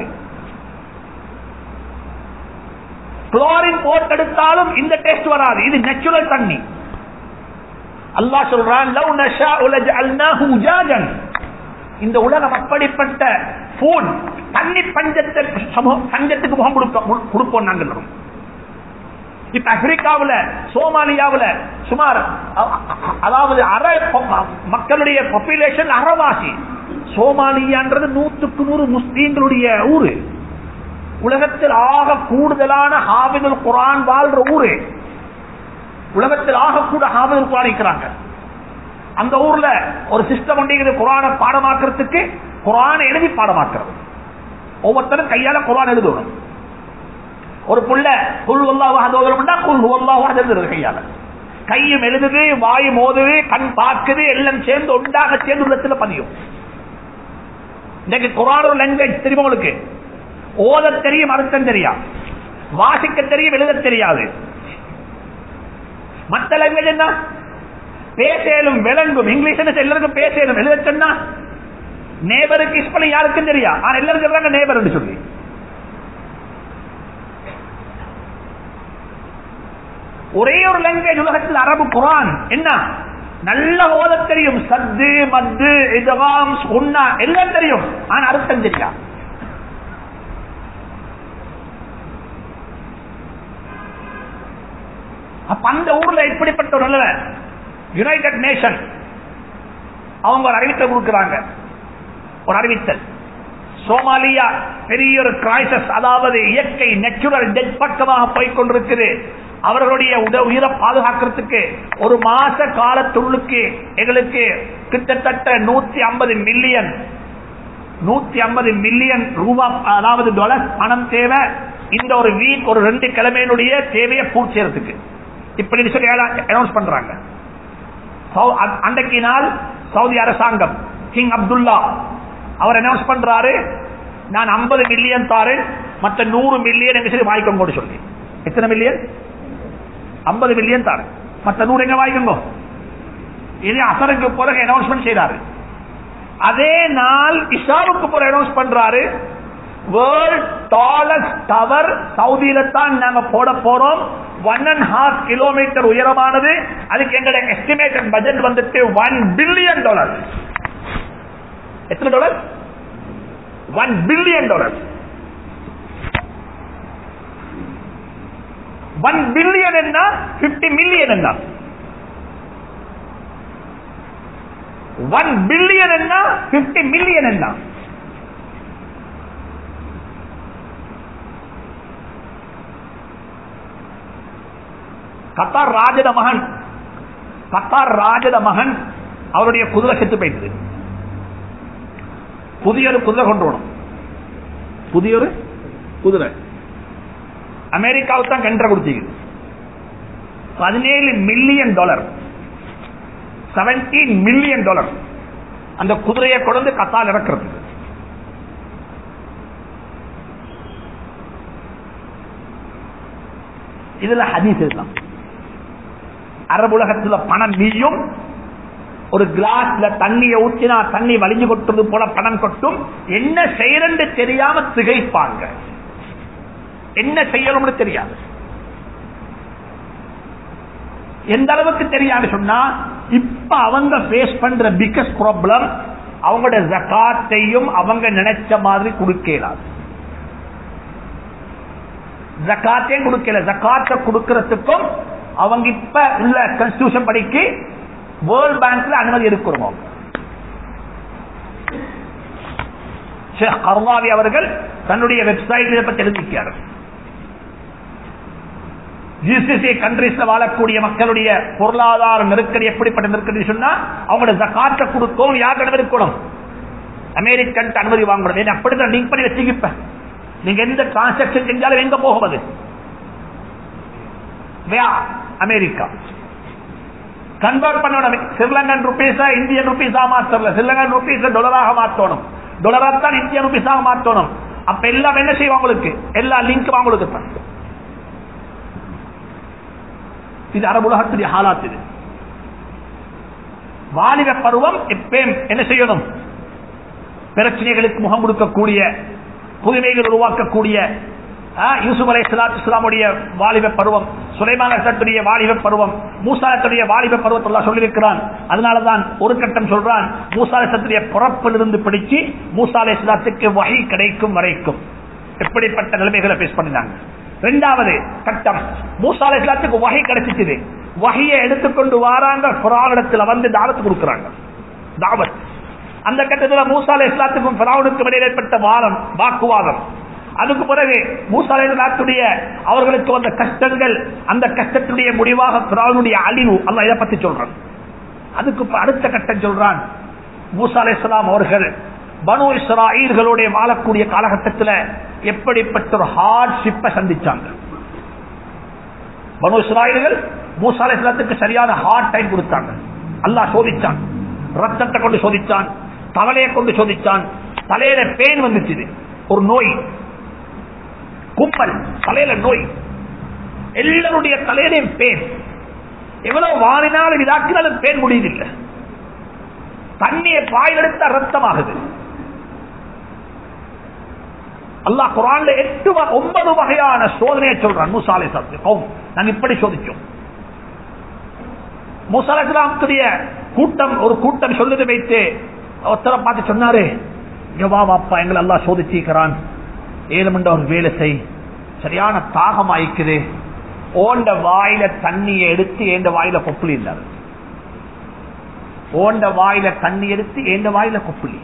குளோரின் போட்டெடுத்தாலும் இந்த டேஸ்ட் வராது இது நேச்சுரல் தண்ணி அல்லாஹ் சொல்றான் லவ் நஷா உலஜஅல்னாஹு உஜாஜன் இந்த உலகம் அப்படிப்பட்ட போன் தண்ணி பஞ்சத்தை சமூக- பஞ்சத்துக்கு முகம் கொடுக்க கொடுப்போம் நாங்கள் இப்ப ஆப்பிரிக்காவுல சோமாலியாவுல சுமார் அ- அ- அதாவது அரை பொ- மக்களுடைய பாப்புலேஷன் அறவாசி சோமாலியான்றது நூத்துக்கு நூறு முஸ்லீம்களுடைய ஊரு உலகத்தில் ஆக கூடுதலான ஹாபிதுல் குரான் வாழ்ற ஊரு உலகத்தில் ஆக கூட ஹாபிதுல் குரான் இருக்கிறாங்க அந்த ஊர்ல ஒரு சிஸ்டம் ஒன்றிங்கிறது குரானை பாடமாக்குறதுக்கு குரானை எழுதி பாடமாக்குறது ஒவ்வொருத்தரும் கையால குரான் எழுதணும் ஒரு புள்ள குல் அல்லாஹ் குல் அல்லாஹ் எழுதுறது கையால கையும் எழுதுது வாயும் ஓதுது கண் பார்க்குது எல்லாம் சேர்ந்து ஒன்றாக சேர்ந்து உள்ளத்துல பதியும் இன்னைக்கு குரான் ஒரு லாங்குவேஜ் தெரியுமா உங்களுக்கு ஓத தெரியும் அர்த்தம் தெரியாது வாசிக்க தெரியும் எழுத தெரியாது மற்ற லாங்குவேஜ் என்ன பேசலும் விளங்கும் இங்கிலீஷ் என்ன எல்லாருக்கும் பேசலும் எழுத சொன்னா நேபருக்கு இஸ்பலி யாருக்கும் தெரியா ஆனா எல்லாரும் சொல்றாங்க நேபர் சொல்லி ஒரே ஒரு லாங்குவேஜ் உலகத்தில் அரபு குரான் என்ன நல்ல ஓத தெரியும் சத்து மத்து இதவாம் உண்ணா எல்லாம் தெரியும் ஆனா அர்த்தம் தெரியா அப்ப அந்த ஊர்ல இப்படிப்பட்ட ஒரு நிலைமை யுனைடெட் நேஷன் அவங்க ஒரு அறிவித்தல் கொடுக்கிறாங்க ஒரு அறிவித்தல் சோமாலியா பெரிய ஒரு கிரைசஸ் அதாவது இயற்கை நேச்சுரல் டெத் பக்கமாக போய்கொண்டிருக்குது அவர்களுடைய உட உயிரை பாதுகாக்கிறதுக்கு ஒரு மாச காலத்துள்ளுக்கு எங்களுக்கு கிட்டத்தட்ட நூத்தி ஐம்பது மில்லியன் நூத்தி ஐம்பது மில்லியன் ரூபாய் அதாவது டாலர் பணம் தேவை இந்த ஒரு வீக் ஒரு ரெண்டு கிழமையினுடைய தேவையை பூர்த்தி செய்யறதுக்கு இப்படி சொல்லி அனௌன்ஸ் பண்றாங்க சௌ- அ- அன்றைக்கு நாள் சவுதி அரசாங்கம் கிங் அப்துல்லா அவர் அனௌன்ஸ் பண்றாரு நான் 50 மில்லியன் தாரேன் மற்ற நூறு மில்லியன் எங்க சரி வாங்கிக்கோங்க சொல்லி எத்தனை மில்லியன் 50 மில்லியன் தாரேன் மற்ற நூறு எங்க வாங்கிக்கோங்க இது அசருக்கு பிறகு அனௌன்ஸ்மெண்ட் செய்தாரு அதே நாள் இஷாவுக்கு பிறகு அனௌன்ஸ் பண்றாரு வேர்ல்ட் டாலஸ்ட் டவர் சவுதியில தான் நாங்க போட போறோம் ஒன் அண்ட் ஹாஃப் கிலோமீட்டர் உயரமானது அதுக்கு எங்களுடைய எஸ்டிமேட்டட் பட்ஜெட் வந்துட்டு ஒன் பில்லியன் டாலர் எத்தனை dollar one billion dollar one billion என்ன பிப்டி மில்லியன் என்ன ஒன் பில்லியன் என்ன பிப்டி மில்லியன் என்ன கத்தார் ராஜத மகன் கத்தார் ராஜத மகன் அவருடைய குதிரை செத்து போயிட்டது புதிய ஒரு குதிரை கொண்டு வரணும் புதிய ஒரு குதிரை அமெரிக்காவுக்கு தான் கன்ற கொடுத்தீங்க பதினேழு million dollar seventeen million dollar அந்த குதிரையை கொண்டு கத்தால் இறக்கிறது இதுல ஹதீஸ் இருக்கலாம் அரபுலகத்துல பணம் நீயும் ஒரு கிளாஸ்ல தண்ணியை ஊற்றினா தண்ணி வலிஞ்சு கொட்டுறது போல பணம் கொட்டும் என்ன செய்யறன்னு தெரியாம திகைப்பாங்க என்ன செய்யணும்னு தெரியாது எந்த அளவுக்கு தெரியாது சொன்னா இப்ப அவங்க பேஸ் பண்ற பிகஸ்ட் ப்ராப்ளம் அவங்களோட ஜக்காத்தையும் அவங்க நினைச்ச மாதிரி கொடுக்கலாது ஜக்காத்தையும் கொடுக்கல ஜக்காத்தை கொடுக்கறதுக்கும் அவங்க இப்ப உள்ள கான்ஸ்டியூஷன் படிக்கு வேர்ல்ட் பேங்க்ல அனுமதி எடுக்கிறோம் அவங்க ஷேக் கர்வாவி அவர்கள் தன்னுடைய வெப்சைட் இதை பற்றி எழுதிக்கிறார் ஜிசிசி கண்ட்ரீஸ்ல வாழக்கூடிய மக்களுடைய பொருளாதார நெருக்கடி எப்படிப்பட்ட நெருக்கடி சொன்னா அவங்களோட ஜக்காத்த கொடுக்கும் யார் இருக்கணும் அமெரிக்கன் அனுமதி வாங்கணும் ஏன்னா அப்படிதான் லிங்க் பண்ணி வச்சுக்கிப்ப நீங்க எந்த டிரான்சாக்சன் செஞ்சாலும் எங்க போகுவது அமெரிக்கா கன்வெர்ட் பண்ணணும் ஸ்ரீலங்கன் ருபீஸ இந்தியன் ருபீஸா மாத்தல ஸ்ரீலங்கன் ருபீஸ டாலராக மாத்தணும் டாலரா தான் இந்தியன் ருபீஸாக மாத்தணும் அப்ப எல்லாம் என்ன செய்யும் உங்களுக்கு எல்லா லிங்க் உங்களுக்கு தான் இது அரபு உலகத்துடைய ஹாலாத் இது வாலிப பருவம் எப்பயும் என்ன செய்யணும் பிரச்சனைகளுக்கு முகம் கொடுக்கக்கூடிய புதுமைகள் உருவாக்கக்கூடிய யூசுப் அலை சலாத்து இஸ்லாமுடைய வாலிப பருவம் சுலைமான சத்துடைய வாலிப பருவம் மூசாலத்துடைய வாலிப பருவத்தை சொல்லியிருக்கிறான் அதனாலதான் ஒரு கட்டம் சொல்றான் மூசாலசத்துடைய பிறப்பிலிருந்து பிடிச்சு மூசாலை சலாத்துக்கு வகை கிடைக்கும் வரைக்கும் எப்படிப்பட்ட நிலைமைகளை பேஸ் பண்ணினாங்க இரண்டாவது கட்டம் மூசாலை சலாத்துக்கு வகை கிடைச்சிச்சு வகையை எடுத்துக்கொண்டு வாராங்க புறாவிடத்துல வந்து தாவத்து கொடுக்கிறாங்க தாவத் அந்த கட்டத்தில் மூசாலை இஸ்லாத்துக்கும் பிராவுனுக்கும் இடையில் ஏற்பட்ட வாரம் வாக்குவாதம் அதுக்கு பிறகு மூசாலைய அவர்களுக்கு வந்த கஷ்டங்கள் அந்த கஷ்டத்துடைய முடிவாக பிராவுனுடைய அழிவு அல்ல இதை பத்தி சொல்றான் அதுக்கு அடுத்த கட்டம் சொல்றான் மூசா அலை இஸ்லாம் அவர்கள் பனு இஸ்ராயல்களுடைய வாழக்கூடிய காலகட்டத்தில் எப்படிப்பட்ட ஒரு ஹார்ட்ஷிப்பை சந்திச்சாங்க பனு இஸ்ராயல்கள் மூசா அலை இஸ்லாத்துக்கு சரியான ஹார்ட் டைம் கொடுத்தாங்க அல்லாஹ் சோதிச்சான் ரத்தத்தை கொண்டு சோதிச்சான் தலையை கொண்டு சோதிச்சான் தலையில பேன் வந்துச்சு ஒரு நோய் கும்பல் தலையில நோய் எல்லாருடைய தலையிலையும் பேன் எவ்வளவு வாரினாலும் இதாக்கினாலும் பேன் முடியதில்லை தண்ணியை பாயிலெடுத்த ரத்தமாகுது அல்லாஹ் குரான்ல எட்டு ஒன்பது வகையான சோதனையை சொல்றான் மூசாலை சத்தியம் நாங்க இப்படி சோதிச்சோம் மூசாலாத்துடைய கூட்டம் ஒரு கூட்டம் சொல்லுது வைத்து ஒருத்தரை பார்த்து சொன்னாரு வா அப்பா எங்களை எல்லாம் சோதிச்சிருக்கிறான் ஏழு மண்ட ஒரு வேலை செய் சரியான தாகம் ஆயிக்குது ஓண்ட வாயில தண்ணியை எடுத்து ஏண்ட வாயில கொப்புளி இருந்தாரு ஓண்ட வாயில தண்ணி எடுத்து ஏண்ட வாயில கொப்புளி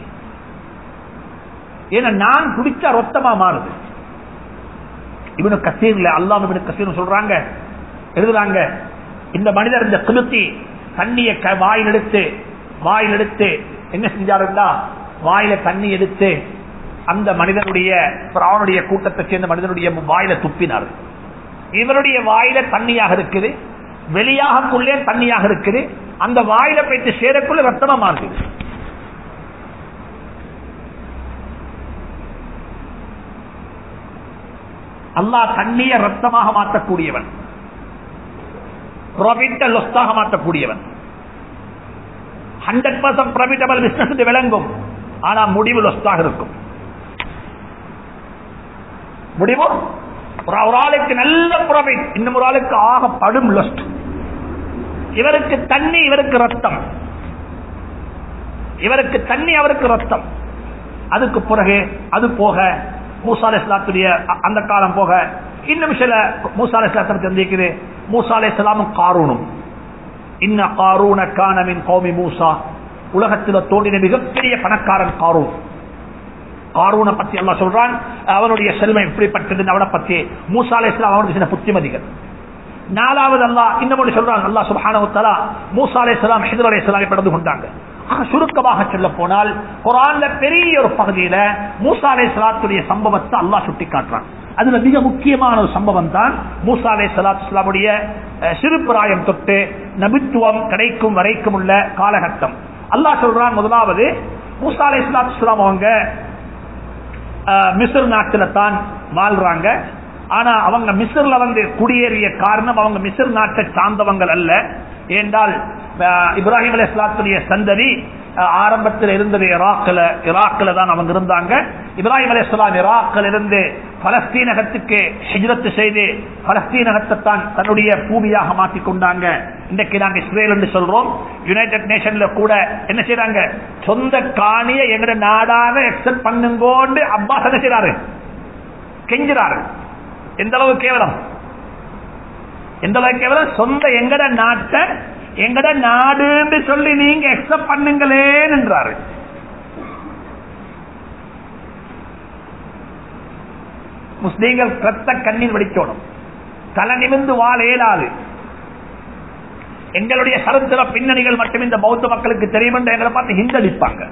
ஏன்னா நான் குடிச்சா ரொத்தமா மாறுது இவனு கசீர்ல அல்லாம இவனு கசீர் சொல்றாங்க எழுதுறாங்க இந்த மனிதர் இந்த கிளுத்தி தண்ணியை வாயில் எடுத்து வாயில் எடுத்து என்ன செஞ்சாருந்தா வாயில தண்ணி எடுத்து அந்த மனிதனுடைய பிராவனுடைய கூட்டத்தை சேர்ந்த மனிதனுடைய வாயில துப்பினார் இவருடைய வாயில தண்ணியாக இருக்குது வெளியாகக்குள்ளே தண்ணியாக இருக்குது அந்த வாயில போயிட்டு சேரக்குள்ள ரத்தமா மாறுது அல்லாஹ் தண்ணிய ரத்தமாக மாற்றக்கூடியவன் லொஸ்தாக மாற்றக்கூடியவன் ஹண்ட்ரட் பர்சன்ட் ப்ராஃபிட்டபிள் பிசினஸ் விளங்கும் ஆனா முடிவு லொஸ்தாக இருக்கும் முடிவு ஒரு ஆளுக்கு நல்ல ப்ராஃபிட் இன்னும் ஒரு ஆளுக்கு ஆக படும் லொஸ்ட் இவருக்கு தண்ணி இவருக்கு ரத்தம் இவருக்கு தண்ணி அவருக்கு ரத்தம் அதுக்கு பிறகு அது போக மூசாலை இஸ்லாத்துடைய அந்த காலம் போக இன்னும் சில மூசாலை இஸ்லாத்தை தெரிஞ்சிருக்குது மூசாலை இஸ்லாமும் காரூனும் இன்ன காரூன கானமின் கௌமி மூசா உலகத்தில் தோன்றின மிகப்பெரிய பணக்காரன் காரூன் காரூனை பத்தி எல்லாம் சொல்றான் அவனுடைய செல்வம் எப்படிப்பட்டது அவனை பத்தி மூசாலை இஸ்லாம் அவனுக்கு சில புத்திமதிகள் நாலாவது அல்லா இன்னும் சொல்றாங்க அல்லா சுபானவத்தலா மூசா அலை இஸ்லாம் ஹிதர் அலை இஸ்லாமை கடந்து கொண்டாங்க சுருக்கமாக சொல்ல போனால் குரான்ல பெரிய ஒரு பகுதியில மூசா அலை சலாத்துடைய சம்பவத்தை அல்லா சுட்டி காட்டுறான் அதுல மிக முக்கியமான ஒரு சம்பவம் தான் மூசா அலை சலாத் இஸ்லாமுடைய சிறு பிராயம் தொட்டு நபித்துவம் கிடைக்கும் வரைக்கும் உள்ள காலகட்டம் அல்லாஹ் சொல்றான் முதலாவது மூசா அலை சலாத் இஸ்லாம் அவங்க மிஸ்ர் நாட்டில தான் வாழ்றாங்க ஆனா அவங்க மிஸ்ர்ல வந்து குடியேறிய காரணம் அவங்க மிஸ்ர் நாட்டை சார்ந்தவங்கள் அல்ல ஏண்டால் இப்ராஹிம் அலி இஸ்லாத்துடைய சந்ததி ஆரம்பத்தில் இருந்தது இராக்கில் இராக்கில் தான் அவங்க இருந்தாங்க இப்ராஹிம் அலி இஸ்லாம் இராக்கில் இருந்து பலஸ்தீனகத்துக்கு ஹிஜ்ரத்து செய்து பலஸ்தீனகத்தை தான் தன்னுடைய பூமியாக மாற்றி கொண்டாங்க இன்றைக்கு நாங்க இஸ்ரேல் என்று சொல்றோம் யுனைடெட் நேஷன்ல கூட என்ன செய்யறாங்க சொந்த காணியை எங்கட நாடாக எக்ஸப்ட் பண்ணுங்கோண்டு அப்பாஸ் என்ன செய்யறாரு கெஞ்சுறாரு எந்த அளவு கேவலம் எந்த அளவு கேவலம் சொந்த எங்கட நாட்டை எங்கட நாடுன்னு சொல்லி நீங்க எக்ஸப்ட் பண்ணுங்களேன் என்றாரு முஸ்லீம்கள் ரத்த கண்ணீர் வெடிக்கணும் தலை நிமிர்ந்து வாழ இயலாது எங்களுடைய சரித்திர பின்னணிகள் மட்டும் இந்த பௌத்த மக்களுக்கு தெரியும் என்று எங்களை பார்த்து ஹிந்தடிப்பாங்க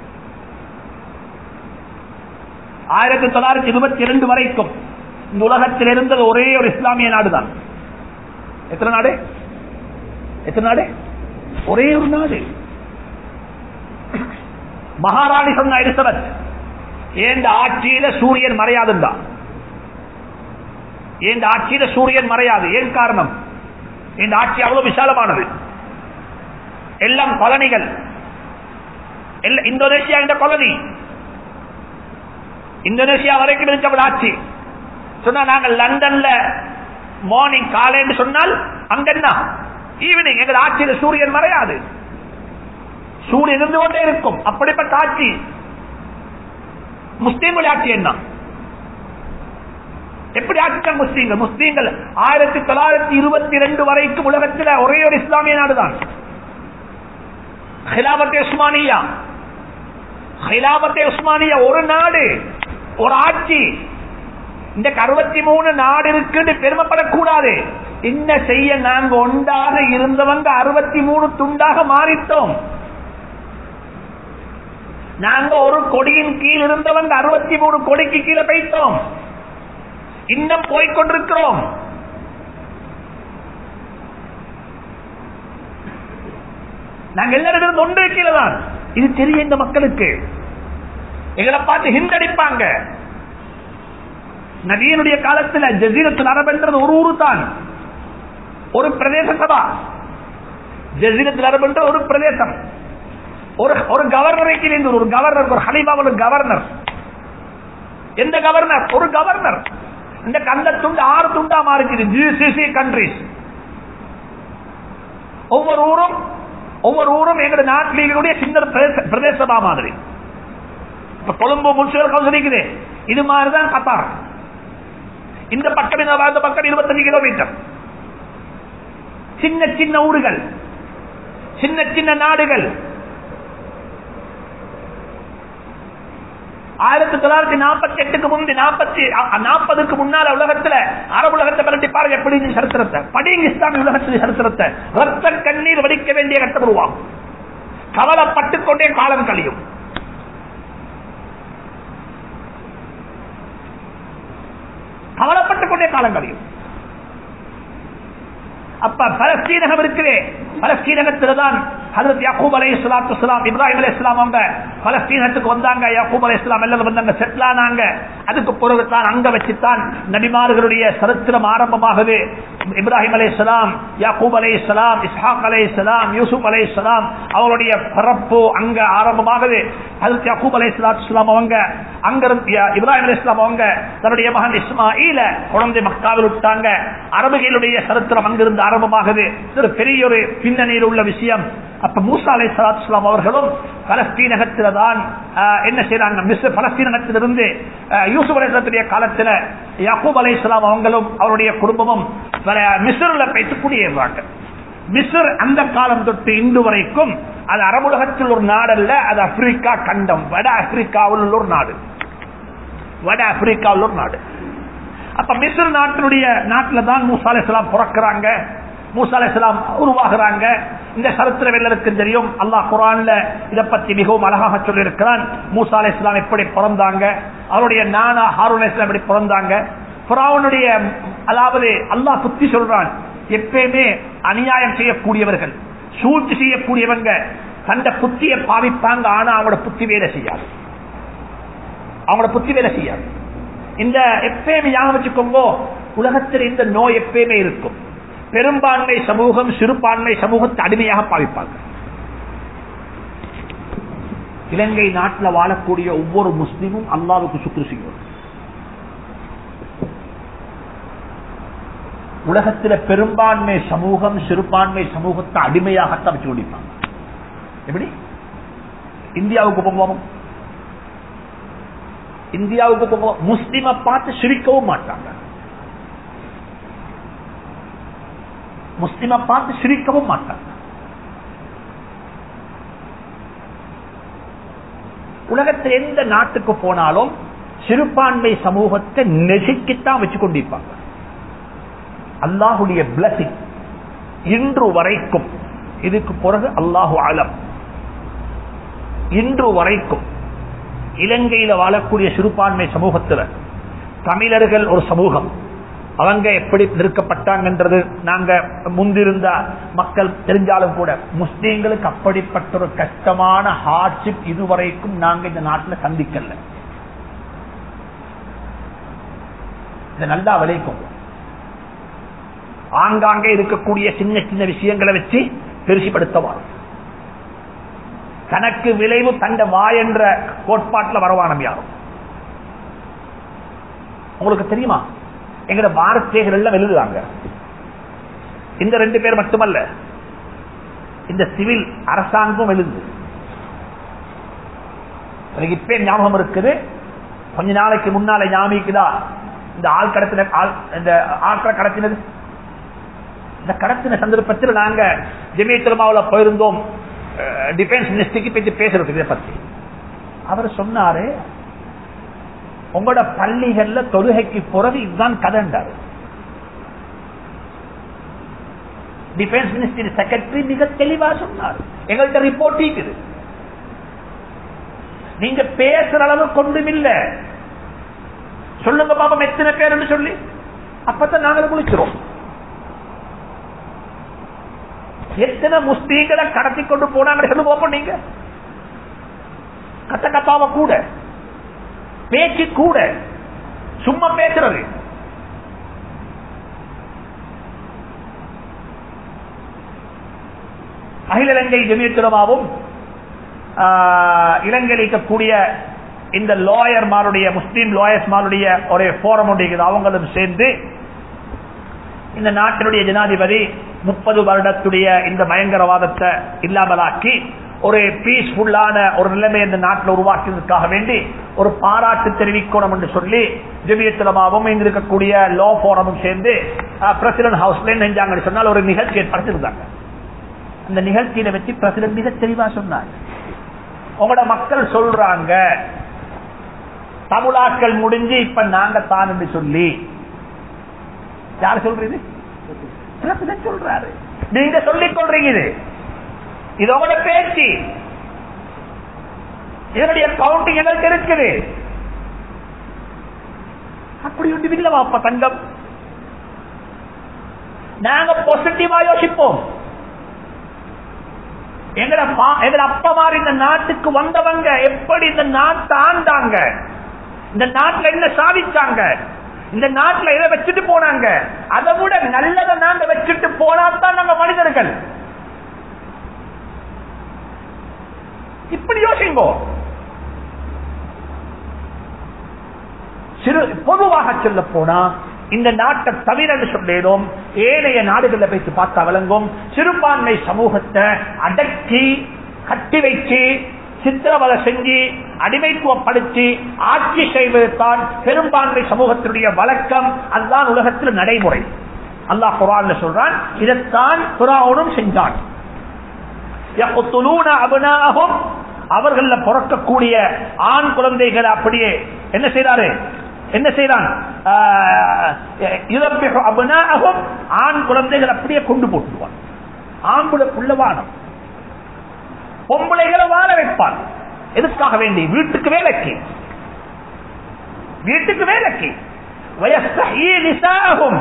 ஆயிரத்தி தொள்ளாயிரத்தி இருபத்தி இரண்டு வரைக்கும் இந்த உலகத்தில் இருந்தது ஒரே ஒரு இஸ்லாமிய நாடுதான் எத்தனை நாடு எத்தனை நாடு ஒரே ஒரு நாடு மகாராணி சொன்ன எலிசபெத் ஏன் ஆட்சியில சூரியன் மறையாதுண்டா ஏன் ஆட்சியில சூரியன் மறையாது ஏன் காரணம் இந்த ஆட்சி அவ்வளவு விசாலமானது எல்லாம் கொலனிகள் இந்தோனேஷியா என்ற கொலனி இந்தோனேஷியா வரைக்கும் இருக்க ஆட்சி சொன்னா நாங்கள் லண்டன்ல மார்னிங் காலைன்னு சொன்னால் அங்க என்ன ஈவினிங் எங்கள் ஆட்சியில் சூரியன் மறையாது சூரியன் இருந்து கொண்டே இருக்கும் அப்படிப்பட்ட ஆட்சி முஸ்லீம்கள் ஆட்சி என்ன எப்படி ஆட்சித்தான் முஸ்லீம்கள் முஸ்லீம்கள் ஆயிரத்தி தொள்ளாயிரத்தி இருபத்தி ரெண்டு வரைக்கும் உலகத்தில் ஒரே ஒரு இஸ்லாமிய நாடுதான் ஹிலாபத்தே உஸ்மானியா ஹிலாபத்தே உஸ்மானியா ஒரு நாடு ஒரு ஆட்சி இந்த அறுபத்தி மூணு நாடு இருக்குன்னு பெருமைப்படக்கூடாது என்ன செய்ய நாங்க ஒன்றாக இருந்தவங்க அறுபத்தி மூணு துண்டாக மாறிட்டோம் நாங்க ஒரு கொடியின் கீழ் இருந்தவங்க அறுபத்தி மூணு கொடிக்கு கீழே போயிட்டோம் இன்னும் போய்கொண்டிருக்கிறோம் நாங்க எல்லாரும் ஒன்று கீழே தான் இது தெரிய இந்த மக்களுக்கு எங்களை பார்த்து ஹிந்தடிப்பாங்க நதியனுடைய காலத்தில் ஜசீரத்தில் அரபென்றது ஒரு ஊரு தான் ஒரு பிரதேச சபா ஜசீரத்தில் அரபென்ற ஒரு பிரதேசம் ஒரு ஒரு கவர்னரைக்கு இருந்தது ஒரு கவர்னர் ஒரு ஹலிபா ஒரு கவர்னர் எந்த கவர்னர் ஒரு கவர்னர் இந்த கந்த துண்டு ஆறு துண்டா மாறிக்குது ஜிசிசி கண்ட்ரிஸ் ஒவ்வொரு ஊரும் ஒவ்வொரு ஊரும் எங்க நாட்டிலுடைய சின்ன பிரதேசமா மாதிரி இப்ப கொழும்பு முன்சிபல் கவுன்சில் இருக்குது இது மாதிரிதான் கத்தார் இந்த பக்கம் இந்த பக்கம் இருபத்தஞ்சு கிலோமீட்டர் சின்ன சின்ன ஊர்கள் சின்ன சின்ன நாடுகள் ஆயிரத்தி தொள்ளாயிரத்தி நாற்பத்தி எட்டுக்கு முந்தி நாற்பத்தி நாற்பதுக்கு முன்னால உலகத்துல அரபு உலகத்தை பரட்டி பாருங்க எப்படி சரித்திரத்தை படிங்க இஸ்லாமிய உலகத்தில் சரித்திரத்தை ரத்த கண்ணீர் வடிக்க வேண்டிய கட்டம் உருவாகும் கவலைப்பட்டுக் கொண்டே காலம் கழியும் கவலைப்பட்டுக் கொண்டே காலம் கழியும் அப்ப பலஸ்தீனகம் இருக்கிறே பலஸ்தீனகத்தில் தான் ஹசரத் யாக்கூப் அலை இஸ்லாத்து இஸ்லாம் இப்ராஹிம் அலி இஸ்லாம் அவங்க பலஸ்தீனத்துக்கு வந்தாங்க யாக்கூப் அலை இஸ்லாம் எல்லாரும் வந்தாங்க செட்டில் ஆனாங்க அதுக்கு பிறகு தான் அங்க வச்சுத்தான் நபிமார்களுடைய சரித்திரம் ஆரம்பமாகுது இப்ராஹிம் அலை இஸ்லாம் யாக்கூப் அலை இஸ்லாம் இஸ்ஹாக் அலை இஸ்லாம் யூசுப் அலை இஸ்லாம் அவருடைய பிறப்பு அங்க ஆரம்பமாகுது ஹசரத் யாக்கூப் அலை இஸ்லாத்து இஸ்லாம் அவங்க அங்க இப்ராஹிம் அலி இஸ்லாம் அவங்க தன்னுடைய மகன் இஸ்மாயில குழந்தை மக்காவில் விட்டாங்க அரபுகளுடைய சரித்திரம் அங்கிருந்து ஆரம்பமாகுது ஒரு பெரிய ஒரு பின்னணியில் உள்ள விஷயம் அப்ப மூசா அலை சலாத்துலாம் அவர்களும் பலஸ்தீனகத்தில தான் என்ன செய்யறாங்க மிஸ் பலஸ்தீனகத்திலிருந்து யூசுப் அலைசலத்துடைய காலத்துல யாக்கூப் அலை இஸ்லாம் அவங்களும் அவருடைய குடும்பமும் மிஸ்ரில் போயிட்டு குடியேறாங்க மிஸ்ர் அந்த காலம் தொட்டு இன்று வரைக்கும் அது அரபுலகத்தில் ஒரு நாடல்ல அது ஆப்பிரிக்கா கண்டம் வட ஆப்பிரிக்காவில் உள்ள ஒரு நாடு வட ஆப்பிரிக்காவில் ஒரு நாடு அப்ப மிஸ்ர் நாட்டினுடைய நாட்டில தான் மூசா அலிஸ்லாம் பிறக்கிறாங்க மூசா அலிஸ்லாம் உருவாகிறாங்க இந்த சரித்திர வெள்ளருக்கு தெரியும் அல்லாஹ் குரான்ல இதை பத்தி மிகவும் அழகாக சொல்லியிருக்கிறான் மூசா அலி இஸ்லாம் எப்படி பிறந்தாங்க அவருடைய நானா ஹாரூன் இஸ்லாம் எப்படி பிறந்தாங்க புறாவனுடைய அதாவது அல்லாஹ் புத்தி சொல்றான் எப்பயுமே அநியாயம் செய்யக்கூடியவர்கள் சூழ்ச்சி செய்யக்கூடியவங்க தந்த புத்தியை பாவிப்பாங்க ஆனா அவங்களோட புத்தி வேலை செய்யாது அவங்களோட புத்தி வேலை செய்யாது இந்த எப்பயுமே ஞாபகம் வச்சுக்கோங்க உலகத்தில் இந்த நோய் எப்பயுமே இருக்கும் பெரும்பான்மை சமூகம் சிறுபான்மை சமூகத்தை அடிமையாக பாவிப்பாங்க இலங்கை நாட்டில் வாழக்கூடிய ஒவ்வொரு முஸ்லீமும் அல்லாவுக்கு சுக்ரு செய்யும் உலகத்தில் பெரும்பான்மை சமூகம் சிறுபான்மை சமூகத்தை அடிமையாகத்தான் வச்சு கொண்டிருப்பாங்க எப்படி இந்தியாவுக்கு போவோம் இந்தியாவுக்கு போவோம் முஸ்லீமை பார்த்து சிரிக்கவும் மாட்டாங்க முஸ்லிமை பார்த்து சிரிக்கவும் மாட்டாங்க உலகத்தில் எந்த நாட்டுக்கு போனாலும் சிறுபான்மை சமூகத்தை நெசுக்கித்தான் வச்சு கொண்டிருப்பாங்க அல்லாஹுடைய பிளஸிங் இன்று வரைக்கும் இதுக்கு பிறகு அல்லாஹு ஆலம் இன்று வரைக்கும் இலங்கையில வாழக்கூடிய சிறுபான்மை சமூகத்தில் தமிழர்கள் ஒரு சமூகம் அவங்க எப்படி நிறுக்கப்பட்டாங்கன்றது நாங்க முந்திருந்த மக்கள் தெரிஞ்சாலும் கூட முஸ்லீம்களுக்கு அப்படிப்பட்ட ஒரு கஷ்டமான ஹார்ட்ஷிப் இதுவரைக்கும் நாங்க இந்த நாட்டில் சந்திக்கல இது நல்லா விளைக்கும் ஆங்காங்கே இருக்கக்கூடிய சின்ன சின்ன விஷயங்களை வச்சு பெருசிப்படுத்தவார் தனக்கு விளைவு தந்த வாய் என்ற கோட்பாட்டில் வரவானம் யாரும் உங்களுக்கு தெரியுமா எங்கட வார்த்தைகள் எல்லாம் எழுதுறாங்க இந்த ரெண்டு பேர் மட்டுமல்ல இந்த சிவில் அரசாங்கம் எழுது எனக்கு இப்ப ஞாபகம் இருக்குது கொஞ்ச நாளைக்கு முன்னால ஞாபகிக்குதா இந்த ஆள் கடத்தின ஆள் இந்த ஆட்களை கடத்தினது இந்த கடத்தின சந்தர்ப்பத்தில் நாங்க ஜெமியத்திரமாவில் போயிருந்தோம் டிஃபென்ஸ் மினிஸ்டருக்கு பற்றி பேசுறதுக்கு இதை பத்தி அவர் சொன்னாரு உங்களோட பள்ளிகள்ல தொழுகைக்கு பிறகு இதுதான் கதண்டாரு டிஃபென்ஸ் மினிஸ்ட்ரி செக்ரட்டரி மிக தெளிவா சொன்னார் எங்கள்கிட்ட ரிப்போர்ட் இருக்குது நீங்க பேசுற அளவு கொண்டும் இல்ல சொல்லுங்க பாப்பம் எத்தனை பேர் சொல்லி அப்பதான் நாங்கள் குளிக்கிறோம் எத்தனை முஸ்லீம்களை கடத்தி கொண்டு போனாங்க சொல்லு பார்ப்போம் நீங்க கத்த கத்தாவ கூட பேச்சு கூட சும்மா பேசுறது அகில இலங்கை ஜமியத்துலமாவும் இலங்கையில் இருக்கக்கூடிய இந்த லாயர்மாருடைய முஸ்லீம் லாயர்ஸ்மாருடைய ஒரு போரம் ஒன்று அவங்களும் சேர்ந்து இந்த நாட்டினுடைய ஜனாதிபதி முப்பது வருடத்துடைய இந்த பயங்கரவாதத்தை இல்லாமலாக்கி ஒரு பீஸ்ஃபுல்லான ஒரு நிலைமை இந்த நாட்டில் உருவாக்கியதற்காக வேண்டி ஒரு பாராட்டு தெரிவிக்கணும் என்று சொல்லி ஜெமியத்திலமாவும் இங்க இருக்கக்கூடிய லோ போரமும் சேர்ந்து பிரசிடன்ட் ஹவுஸ்ல நெஞ்சாங்க சொன்னால் ஒரு நிகழ்ச்சி ஏற்படுத்திருந்தாங்க அந்த நிகழ்ச்சியில வச்சு பிரசிடன்ட் மிக தெளிவா சொன்னாங்க உங்களோட மக்கள் சொல்றாங்க தமிழாக்கள் முடிஞ்சு இப்ப நாங்க தான் என்று சொல்லி யார் சொல்றது பிரசிடன்ட் சொல்றாரு நீங்க சொல்லிக் கொள்றீங்க இது இது உங்களோட பேச்சு இதனுடைய கவுண்டிங் எங்களுக்கு இருக்குது அப்படி ஒன்று இல்லவா அப்ப தங்கம் நாங்க பாசிட்டிவா யோசிப்போம் எங்கட எங்கட அப்பா மாதிரி இந்த நாட்டுக்கு வந்தவங்க எப்படி இந்த நாட்டை ஆண்டாங்க இந்த நாட்டுல என்ன சாதிச்சாங்க இந்த நாட்டுல எதை வச்சுட்டு போனாங்க அதை விட நல்லதை நாங்க வச்சுட்டு போனாத்தான் நாங்க மனிதர்கள் இப்படி யோசிங்கோ சிறு பொதுவாக சொல்ல போனா இந்த நாட்டை தவிர சொல்லேனும் ஏனைய நாடுகளில் வைத்து பார்த்தா விளங்கும் சிறுபான்மை சமூகத்தை அடக்கி கட்டி வைத்து சித்திரவதை செஞ்சு அடிமைத்துவப்படுத்தி ஆட்சி செய்வதுதான் பெரும்பான்மை சமூகத்தினுடைய வழக்கம் அதுதான் உலகத்தில் நடைமுறை அல்லாஹ் குரான் சொல்றான் இதைத்தான் புறாவுடன் செஞ்சான் அவர்கள பிறக்கக்கூடிய ஆண் குழந்தைகள் அப்படியே என்ன செய்யறாரு என்ன செய்யறான் ஆண் குழந்தைகள் அப்படியே கொண்டு போட்டுடுவான் ஆம்புல புள்ளவானம் பொம்பளைகளை வாழ வைப்பான் எதுக்காக வேண்டி வீட்டுக்கு வேலைக்கு வீட்டுக்கு வேலைக்கு வயசாகும்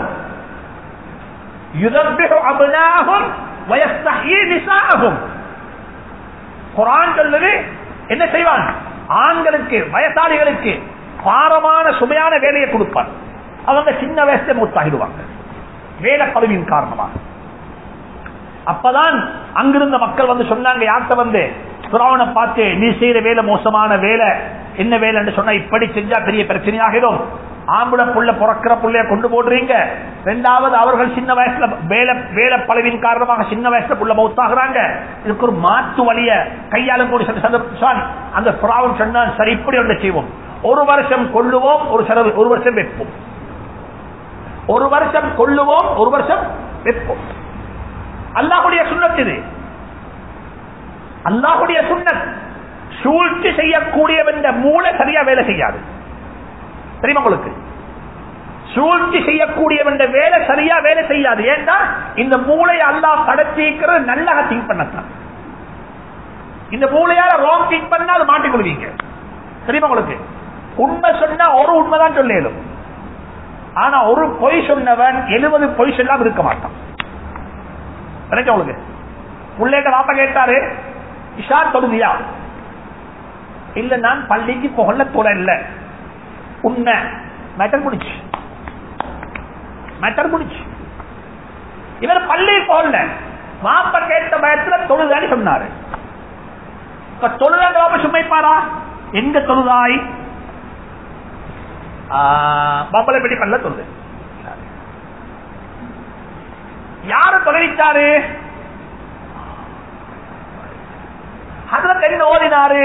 அபனாகும் வயஸ்தஹீ நிசாகும் குரான் சொல்லுது என்ன செய்வான் ஆண்களுக்கு வயசாளிகளுக்கு பாரமான சுமையான வேலையை கொடுப்பான் அவங்க சின்ன வயசுல மூத்தாகிடுவாங்க வேலை பதவியின் காரணமாக அப்பதான் அங்கிருந்த மக்கள் வந்து சொன்னாங்க யார்கிட்ட வந்து புறாவனை பார்த்து நீ செய்யற வேலை மோசமான வேலை என்ன வேலைன்னு சொன்னா இப்படி செஞ்சா பெரிய பிரச்சனையாகிடும் ஆம்பளை புள்ள பிறக்கிற புள்ளைய கொண்டு போடுறீங்க ரெண்டாவது அவர்கள் சின்ன வயசுல வேலை வேலை பழவின் காரணமாக சின்ன வயசுல புள்ள மௌத்தாகிறாங்க இதுக்கு ஒரு மாற்று வழிய கையாளும் கூடிய சந்தர்ப்பம் அந்த புறாவன் சொன்னால் சரி இப்படி ஒன்று செய்வோம் ஒரு வருஷம் கொள்ளுவோம் ஒரு செலவு ஒரு வருஷம் வைப்போம் ஒரு வருஷம் கொள்ளுவோம் ஒரு வருஷம் வைப்போம் அல்லாஹுடைய சுண்ணத் இது அல்லாஹுடைய சுண்ணத் சூழ்ச்சி செய்யக்கூடியவன் மூளை சரியா வேலை செய்யாது தெரியுமா உங்களுக்கு சூழ்ச்சி செய்யக்கூடியவன் வேலை சரியா வேலை செய்யாது ஏன்னா இந்த மூளை அல்லாஹ் படைச்சிக்கிறது நல்லா திங்க் பண்ணத்தான் இந்த மூளையால ராங் திங்க் பண்ணா அது மாட்டிக்கொள்வீங்க தெரியுமா உங்களுக்கு உண்மை சொன்னா ஒரு உண்மைதான் சொல்லும் ஆனா ஒரு பொய் சொன்னவன் எழுபது பொய் சொல்லாம இருக்க மாட்டான் நினைச்ச உங்களுக்கு பிள்ளைகிட்ட வாப்பா கேட்டாரு இஷா தொழுதியா இல்ல நான் பள்ளிக்கு புகழ தொலை இல்ல உண்மை மேட்டர் முடிச்சு மேட்டர் முடிச்சு இவர் பள்ளி போகல வாப்ப கேட்ட பயத்துல தொழுதான்னு சொன்னாரு இப்ப தொழுதாங்க வாப்ப சும்மைப்பாரா எங்க தொழுதாய் பம்பளை பெட்டி பண்ணல தொழுது யாரு தொலைவிச்சாரு அதுல தெரிந்து ஓதினாரு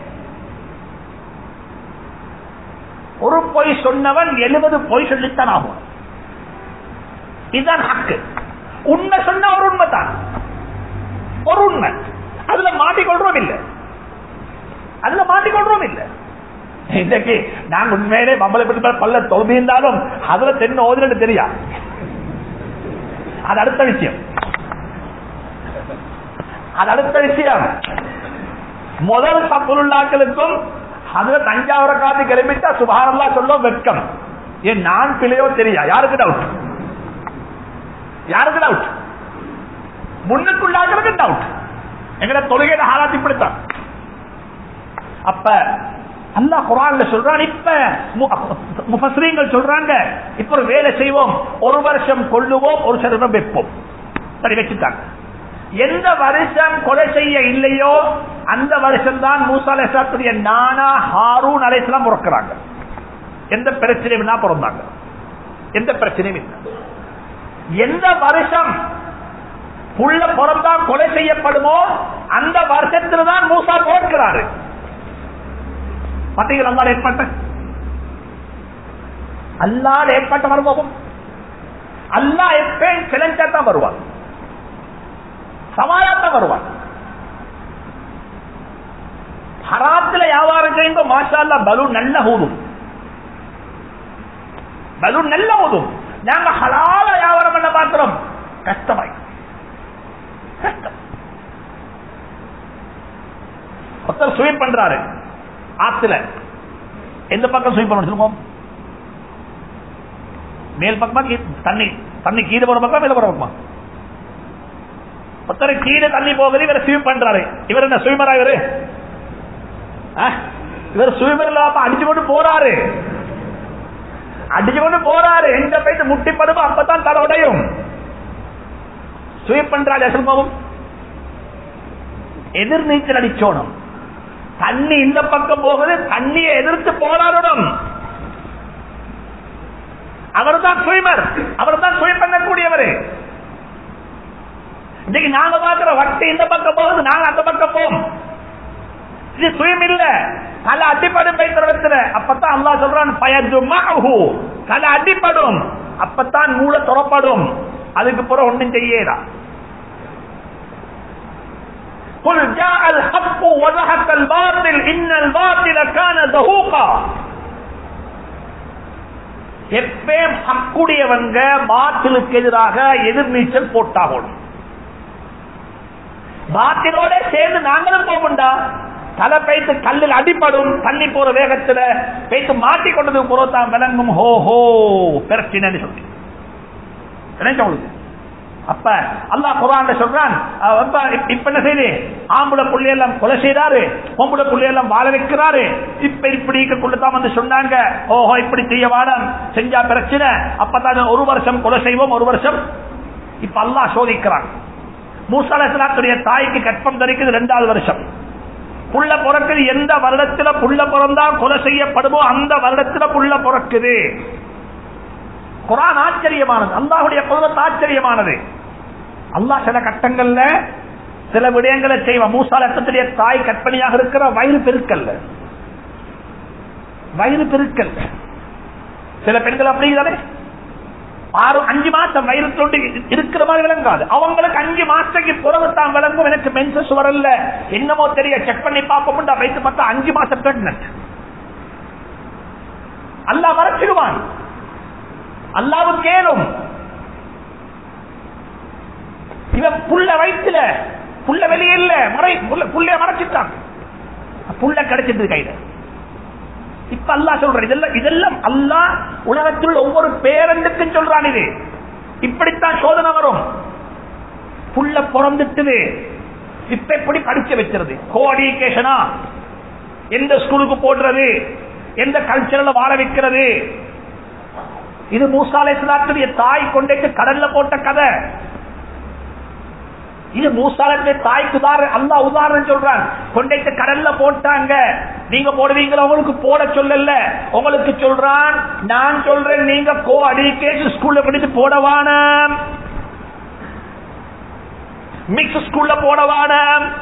ஒரு பொய் சொன்னவன் எழுபது பொய் சொல்லித்தான் ஆகும் இதுதான் ஹக்கு உண்மை சொன்ன ஒரு உண்மை தான் ஒரு உண்மை அதுல மாட்டிக்கொள்றோம் இல்லை அதுல மாட்டிக்கொள்றோம் இல்லை இன்னைக்கு நாங்க உண்மையிலே மம்பளை பற்றி பல்ல தொழுதிருந்தாலும் அதுல தென்ன ஓதுன்னு தெரியா அது அடுத்த விஷயம் அது அடுத்த விஷயம் முதல் சப்புல்லாக்களுக்கும் அதுல தஞ்சாவூரை காத்து கிளம்பிட்டா சுபாரல்லா சொல்ல வெட்கம் ஏன் நான் பிள்ளையோ தெரியா யாருக்கு டவுட் யாருக்கு டவுட் முன்னுக்குள்ளாக்களுக்கு டவுட் எங்கட தொழுகையில ஹாலாத்தி பிடித்தான் அப்ப அல்லா குரான்ல சொல்றான் இப்ப முஃபஸ்ரீங்கள் சொல்றாங்க இப்ப ஒரு வேலை செய்வோம் ஒரு வருஷம் கொள்ளுவோம் ஒரு சதவீதம் வைப்போம் சரி வச்சுட்டாங்க எந்த வருஷம் கொலை செய்ய இல்லையோ அந்த வருஷம் தான் மூசா அலேசாத்துடைய நானா ஹாரூன் அலேசலாம் பிறக்கிறாங்க எந்த பிரச்சனையும் பிறந்தாங்க எந்த பிரச்சனையும் இல்லை எந்த வருஷம் புள்ள பிறந்தா கொலை செய்யப்படுமோ அந்த வருஷத்தில் தான் மூசா பிறக்கிறாரு பார்த்தீங்களா அல்லாட ஏற்பட்ட அல்லாட ஏற்பட்ட மறுமுகம் அல்லா எப்பயும் சிலஞ்சா தான் வருவான் சவாலாத்தான் வருவான் ஹராத்துல வியாபாரம் செய்யுங்க மாஷா அல்லா பலூன் நல்ல ஊதும் பலூன் நல்ல ஊதும் நாங்க ஹலால வியாபாரம் பண்ண பார்க்கிறோம் கஷ்டமாய் கஷ்டம் ஒருத்தர் சுயம் பண்றாரு ஆத்துல எந்த பக்கம் சுயம் பண்ண சொல்லுவோம் மேல் பக்கமா தண்ணி தண்ணி கீழே போற பக்கம் மேல போற பக்கமா ஒருத்தர் கீழே தண்ணி போகுது இவர் ஸ்விம் பண்றாரு இவர் என்ன ஸ்விமரா இவரு இவர் ஸ்விமர்ல அடிச்சு கொண்டு போறாரு அடிச்சு கொண்டு போறாரு எங்க போயிட்டு முட்டி படுமோ அப்பதான் தலை உடையும் ஸ்வீப் பண்றாரு சொல்லுவோம் எதிர் நீச்சல் அடிச்சோணும் தண்ணி இந்த பக்கம் போகுது தண்ணியை எதிர்த்து போராடணும் அவர் தான் ஸ்விமர் அவர் தான் ஸ்விம் பண்ணக்கூடியவர் இன்னைக்கு நாங்க பாக்குற வட்டி இந்த பக்கம் போகுது நாங்க அந்த பக்கம் போவோம் இது சுயம் இல்ல தலை அடிப்படும் பைத்திரத்துல அப்பதான் அல்லா சொல்றான் பயஜுமாஹு தலை அடிப்படும் அப்பதான் மூளை துறப்படும் அதுக்கு பிறகு ஒண்ணும் செய்யடா قل جاء الحق وزهق الباطل ان الباطل كان زهوقا எப்பயும் ஹக்குடையவங்க பாத்திலுக்கு எதிராக எதிர்நீச்சல் போட்டாகணும் பாத்திலோட சேர்ந்து நாங்களும் போகும்டா தலை பைத்து கல்லில் அடிப்படும் தண்ணி போற வேகத்துல பைத்து மாட்டி கொண்டது புறத்தான் விளங்கும் ஹோ ஹோ பிரச்சனைன்னு சொல்லி உங்களுக்கு அப்ப அல்லா குரான் சொல்றான் இப்ப என்ன செய்து ஆம்பளை புள்ளையெல்லாம் கொலை செய்தாரு பொம்பளை புள்ளையெல்லாம் வாழ வைக்கிறாரு இப்ப இப்படி கொண்டுதான் வந்து சொன்னாங்க ஓஹோ இப்படி செய்ய வாடம் செஞ்சா பிரச்சனை அப்பதான் ஒரு வருஷம் கொலை செய்வோம் ஒரு வருஷம் இப்ப அல்லா சோதிக்கிறான் மூசாலத்துடைய தாய்க்கு கற்பம் தரிக்குது ரெண்டாவது வருஷம் புள்ள பிறக்குது எந்த வருடத்துல புள்ள பிறந்தா கொலை செய்யப்படுமோ அந்த வருடத்துல புள்ள பிறக்குது குரான் ஆச்சரியமானது அல்லாஹுடைய குலத்து ஆச்சரியமானது அல்லாஹ் சில கட்டங்கள்ல சில விடயங்களை செய்வான் மூசாலத்துடைய தாய் கற்பனையாக இருக்கிற வயிறு பெருக்கல்ல வயிறு பெருக்கல்ல சில பெண்கள் அப்படி தானே ஆறு அஞ்சு மாசம் வயிறு தொண்டு இருக்கிற மாதிரி விளங்காது அவங்களுக்கு அஞ்சு மாசத்துக்கு பிறகு தான் விளங்கும் எனக்கு மென்சஸ் வரல என்னமோ தெரிய செக் பண்ணி பார்ப்போம் வைத்து பார்த்தா அஞ்சு மாசம் பிரெக்னன்ட் அல்லா மறைச்சிடுவான் அல்லாவும் கேளும் இவன் புள்ள வயிற்றுல புள்ள வெளியே இல்ல மறை புள்ள- புள்ளைய மறைச்சிட்டான் புள்ள கிடைச்சிட்டு கையில இப்ப அல்லாஹ் சொல்ற இதெல்லாம் இதெல்லாம் அல்லாஹ் உலகத்தில் ஒவ்வொரு பேரண்டுக்கும் சொல்றான் இது இப்படித்தான் சோதனை வரும் புள்ள பிறந்துட்டுது இப்ப எப்படி படிக்க வச்சிருது கோஆர்டினேஷனா எந்த ஸ்கூலுக்கு போடுறது எந்த கல்ச்சர்ல வாழ வைக்கிறது இது மூசாலை சிலாத்துடைய தாய் கொண்டேட்டு கடல்ல போட்ட கதை இது மூசாலுடைய தாய்க்கு உதாரணம் அல்லா உதாரணம் சொல்றான் கொண்டைட்டு கடல்ல போட்டாங்க நீங்க போடுவீங்களா உங்களுக்கு போட சொல்லல உங்களுக்கு சொல்றான் நான் சொல்றேன் நீங்க கோ அடிக்கேஷன் ஸ்கூல்ல படிச்சு போடவான மிக்ஸ் ஸ்கூல்ல போடவான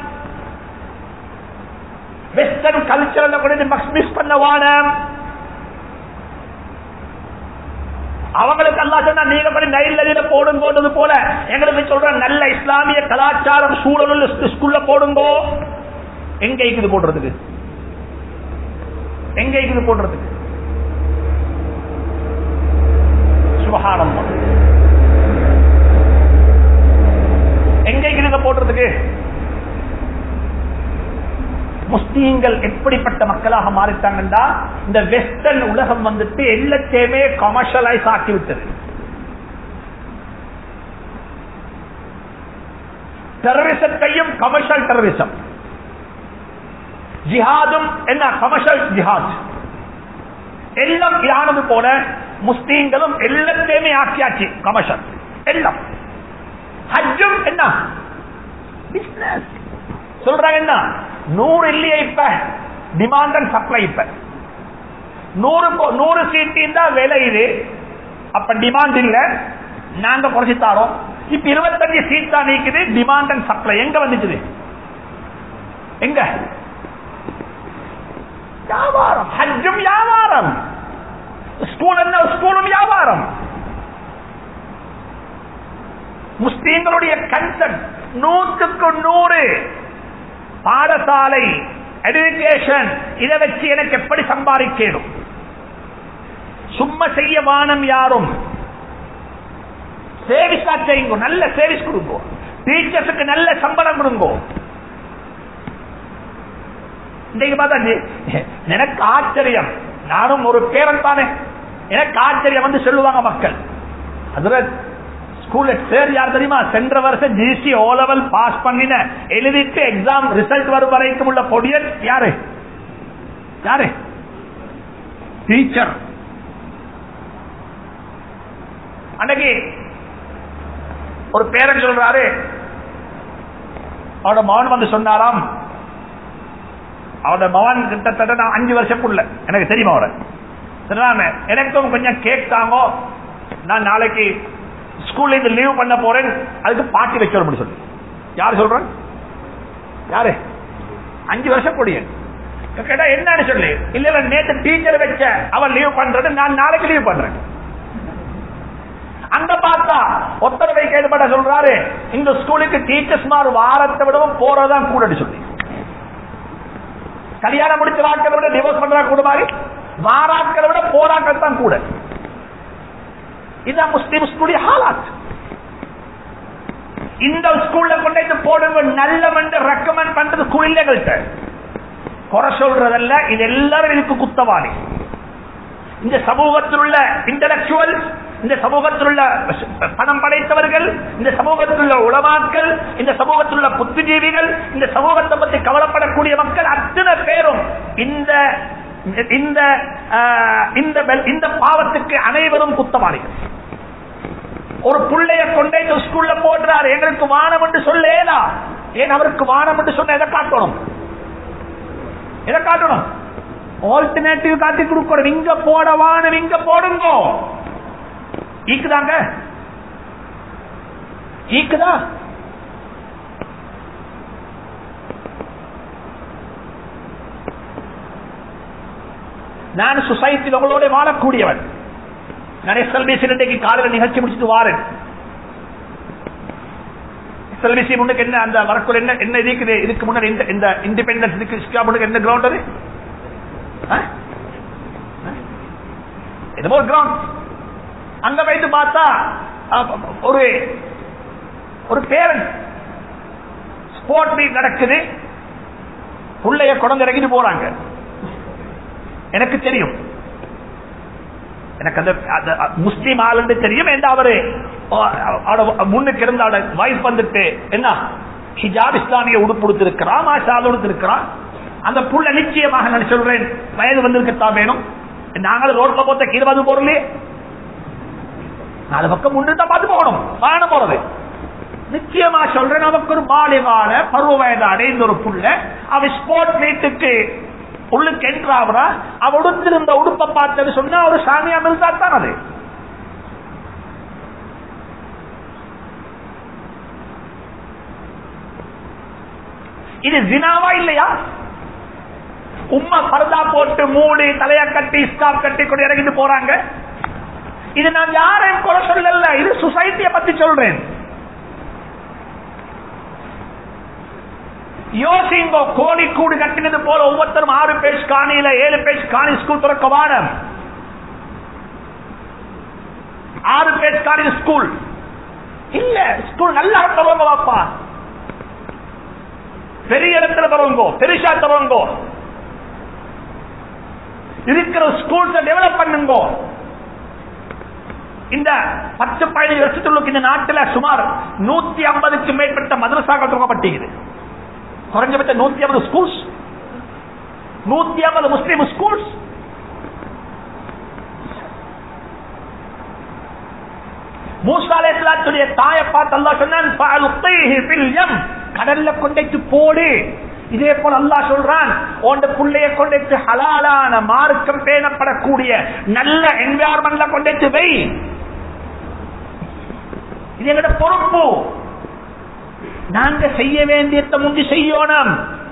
வெஸ்டர்ன் கல்ச்சரல் கொண்டு மிக்ஸ் பண்ணவான அவங்களுக்கு அல்லா சொன்னா நீங்க படி நைல் நதியில போடும் போட்டது போல எங்களுக்கு சொல்ற நல்ல இஸ்லாமிய கலாச்சாரம் சூழல் ஸ்கூல்ல போடுங்கோ எங்க இருக்குது போடுறதுக்கு எங்க இருக்குது போடுறதுக்கு சுபகானம் எங்க இருக்குது போடுறதுக்கு முஸ்லீம்கள் எப்படிப்பட்ட மக்களாக மாறிட்டாங்கன்னா இந்த வெஸ்டர்ன் உலகம் வந்துட்டு எல்லாத்தையுமே கமர்ஷியலைஸ் ஆக்கி விட்டது டெரரிசத்தையும் கமர்ஷியல் டெரரிசம் ஜிஹாதும் என்ன கமர்ஷியல் ஜிஹாத் எல்லாம் யானது போல முஸ்லீம்களும் எல்லாத்தையுமே ஆக்கியாச்சு கமர்ஷியல் எல்லாம் ஹஜ்ஜும் என்ன பிசினஸ் சொல்றாங்க என்ன நூறு இல்லையே இப்ப டிமாண்ட் அண்ட் சப்ளை இப்ப நூறு போ- நூறு சீட்டு தான் விலை இது அப்ப டிமாண்ட் இல்ல நாங்க குறைச்சி தாரோம் இப்ப இருபத்தஞ்சு சீட் தான் நீக்குது டிமாண்ட் அண்ட் சப்ளை எங்க வந்துச்சு எங்க வியாபாரம் ஹஜ்ஜும் வியாபாரம் ஸ்கூல் என்ன ஸ்கூலும் வியாபாரம் முஸ்லீம்களுடைய கன்செப்ட் நூற்றுக்கு நூறு பாடசாலை எடுகேஷன் இதை வச்சு எனக்கு எப்படி சம்பாதிக்கணும் சும்மா செய்ய வானம் யாரும் சேவிஸா செய்யுங்க நல்ல சேவிஸ் கொடுங்க டீச்சர்ஸுக்கு நல்ல சம்பளம் கொடுங்க இன்னைக்கு பார்த்தா நீ- எனக்கு ஆச்சரியம் நானும் ஒரு பேரன் தானே எனக்கு ஆச்சரியம் வந்து சொல்லுவாங்க மக்கள் அதுல ஸ்கூல்ல சேர் யார் தெரியுமா சென்ற வருஷம் ஜிசி ஓ லெவல் பாஸ் பண்ணின எழுதிட்டு எக்ஸாம் ரிசல்ட் வரும் வரைக்கும் உள்ள பொடியன் யாரு யாரு டீச்சர் அன்னைக்கு ஒரு பேரன் சொல்றாரு அவனோட மகன் வந்து சொன்னாராம் அவனோட மகன் கிட்டத்தட்ட நான் அஞ்சு வருஷக்குள்ள எனக்கு தெரியுமா அவரை சொன்னாங்க எனக்கும் கொஞ்சம் கேக் தாங்கோ நான் நாளைக்கு ஸ்கூல்ல இருந்து லீவ் பண்ண போறேன் அதுக்கு பாட்டி வச்சோம் சொல்லி யார் சொல்றேன் யாரு அஞ்சு வருஷம் கொடியன் கேட்டா என்னன்னு சொல்லி இல்ல இல்ல நேத்து டீச்சர் வச்ச அவன் லீவ் பண்றது நான் நாளைக்கு லீவ் பண்றேன் அங்க பார்த்தா ஒத்தரவை கேள்விப்பட்ட சொல்றாரு இந்த ஸ்கூலுக்கு டீச்சர்ஸ் மாறு வாரத்தை விடவும் போறதுதான் கூட சொல்லி கல்யாணம் முடிச்ச வாக்களை விட டிவோர்ஸ் பண்றா கூட மாதிரி வாராட்களை விட போராட்கள் தான் கூட இதான் முஸ்லீம் ஸ்கூலுடைய ஹாலாத் இந்த ஸ்கூல்ல கொண்டு போடுங்க நல்லவன் ரெக்கமெண்ட் பண்றது ஸ்கூல் இல்லைகள்கிட்ட குறை சொல்றதல்ல இது எல்லாரும் இதுக்கு குத்தவாளி இந்த சமூகத்தில் உள்ள இன்டலக்சுவல் இந்த சமூகத்தில் உள்ள பணம் படைத்தவர்கள் இந்த சமூகத்தில் உள்ள உளமாக்கள் இந்த சமூகத்தில் உள்ள புத்திஜீவிகள் இந்த சமூகத்தை பற்றி கவலைப்படக்கூடிய மக்கள் அத்தனை பேரும் இந்த இந்த ஆஹ், இந்த வெல்- இந்த பாவத்துக்கு அனைவரும் குத்தவாளிகள் ஒரு புள்ளைய கொண்டே இந்த ஸ்கூல்ல போடுறாரு எங்களுக்கு வானம் என்று சொல்லேதா ஏன் அவருக்கு வானம் என்று சொன்ன எதை காட்டணும் எதை காட்டணும் ஆல்டர்னேட்டிவ் காட்டி கொடுக்கணும் இங்க போட வானம் இங்க போடுங்க ஈக்குதாங்க ஈக்குதா நான் சொசைட்டியில் உங்களோட வாழக்கூடியவன் நான் எஸ்எல்பிசி இன்றைக்கு காலையில் நிகழ்ச்சி முடிச்சுட்டு வாரேன் எஸ்எல்பிசி முன்னுக்கு என்ன அந்த வரக்குள்ள என்ன என்ன இருக்குது இதுக்கு முன்னாடி இந்த இந்த இண்டிபெண்டன்ஸ் இதுக்கு இஸ்கா முன்னுக்கு என்ன கிரவுண்ட் அது ஆ? ஆ? என்னமோ ஒரு கிரவுண்ட் அங்க வைத்து பார்த்தா அஹ், ஒரு ஒரு பேரண்ட் ஸ்போர்ட் மீட் நடக்குது புள்ளைய குழந்தை இறங்கிட்டு போறாங்க எனக்கு தெரியும் எனக்கு அந்த அந்த முஸ்லீம் ஆளுன்னு தெரியும் என்ன அவரு அவரோட முன்னுக்கு இருந்த அவரோட வைஃப் வந்துட்டு என்ன ஹிஜாப் இஸ்லாமிய உடுப்பு உடுத்திருக்கிறான் மாஷால் உடுத்திருக்கிறான் அந்த புள்ள நிச்சயமாக நான் சொல்றேன் வயது வந்திருக்கத்தான் வேணும் நாங்களும் ரோட்ல போத்த இருபது பொருளே நாலு பக்கம் முன்னு தான் பார்த்து போகணும் வாகனம் போறது நிச்சயமா சொல்றேன் நமக்கு ஒரு பாலிகால பருவ வயது அடைந்த ஒரு புள்ள அவ ஸ்போர்ட் மீட்டுக்கு உள்ளுக்கு என்றாவரா அவ உடுத்திருந்த உடுப்பை பார்த்தது சொன்னா ஒரு சாமியா இருந்தா தான் அது இது ஜினாவா இல்லையா உம்மா பரதா போட்டு மூடி தலைய கட்டி ஸ்காப் கட்டி கொண்டு இறங்கிட்டு போறாங்க இது நான் யாரையும் கூட சொல்லல இது சொசைட்டியை பத்தி சொல்றேன் யோசிங்கோ கோடி கூடு கட்டினது போல ஒவ்வொருத்தரும் ஆறு பேஜ் காணியில ஏழு பேஜ் காணி ஸ்கூல் திறக்க வாரம் ஆறு பேஜ் காணி ஸ்கூல் இல்ல ஸ்கூல் நல்லா தருவாங்க வாப்பா பெரிய இடத்துல தருவங்கோ பெருசா தருவங்கோ இருக்கிற ஸ்கூல்ஸ் டெவலப் பண்ணுங்கோ இந்த பத்து பதினஞ்சு வருஷத்துக்கு இந்த நாட்டில் சுமார் நூத்தி ஐம்பதுக்கு மேற்பட்ட மதரசாக்கள் துவக்கப்பட்டிருக்குது குறைஞ்சபட்ச நூத்தி ஐம்பது ஸ்கூல்ஸ் நூத்தி ஐம்பது முஸ்லீம் ஸ்கூல்ஸ் மூசாலேஸ்லாத்துடைய தாயை பார்த்து அல்லா சொன்னான் கடல்ல கொண்டைத்து போடு இதே போல அல்லா சொல்றான் உண்ட புள்ளைய கொண்டைத்து ஹலாலான மார்க்கம் பேணப்படக்கூடிய நல்ல என்வாரன்மெண்ட்ல கொண்டைத்து வை இது எங்கட பொறுப்பு நாங்க செய்ய வேண்டியத முந்தி செய்யணும்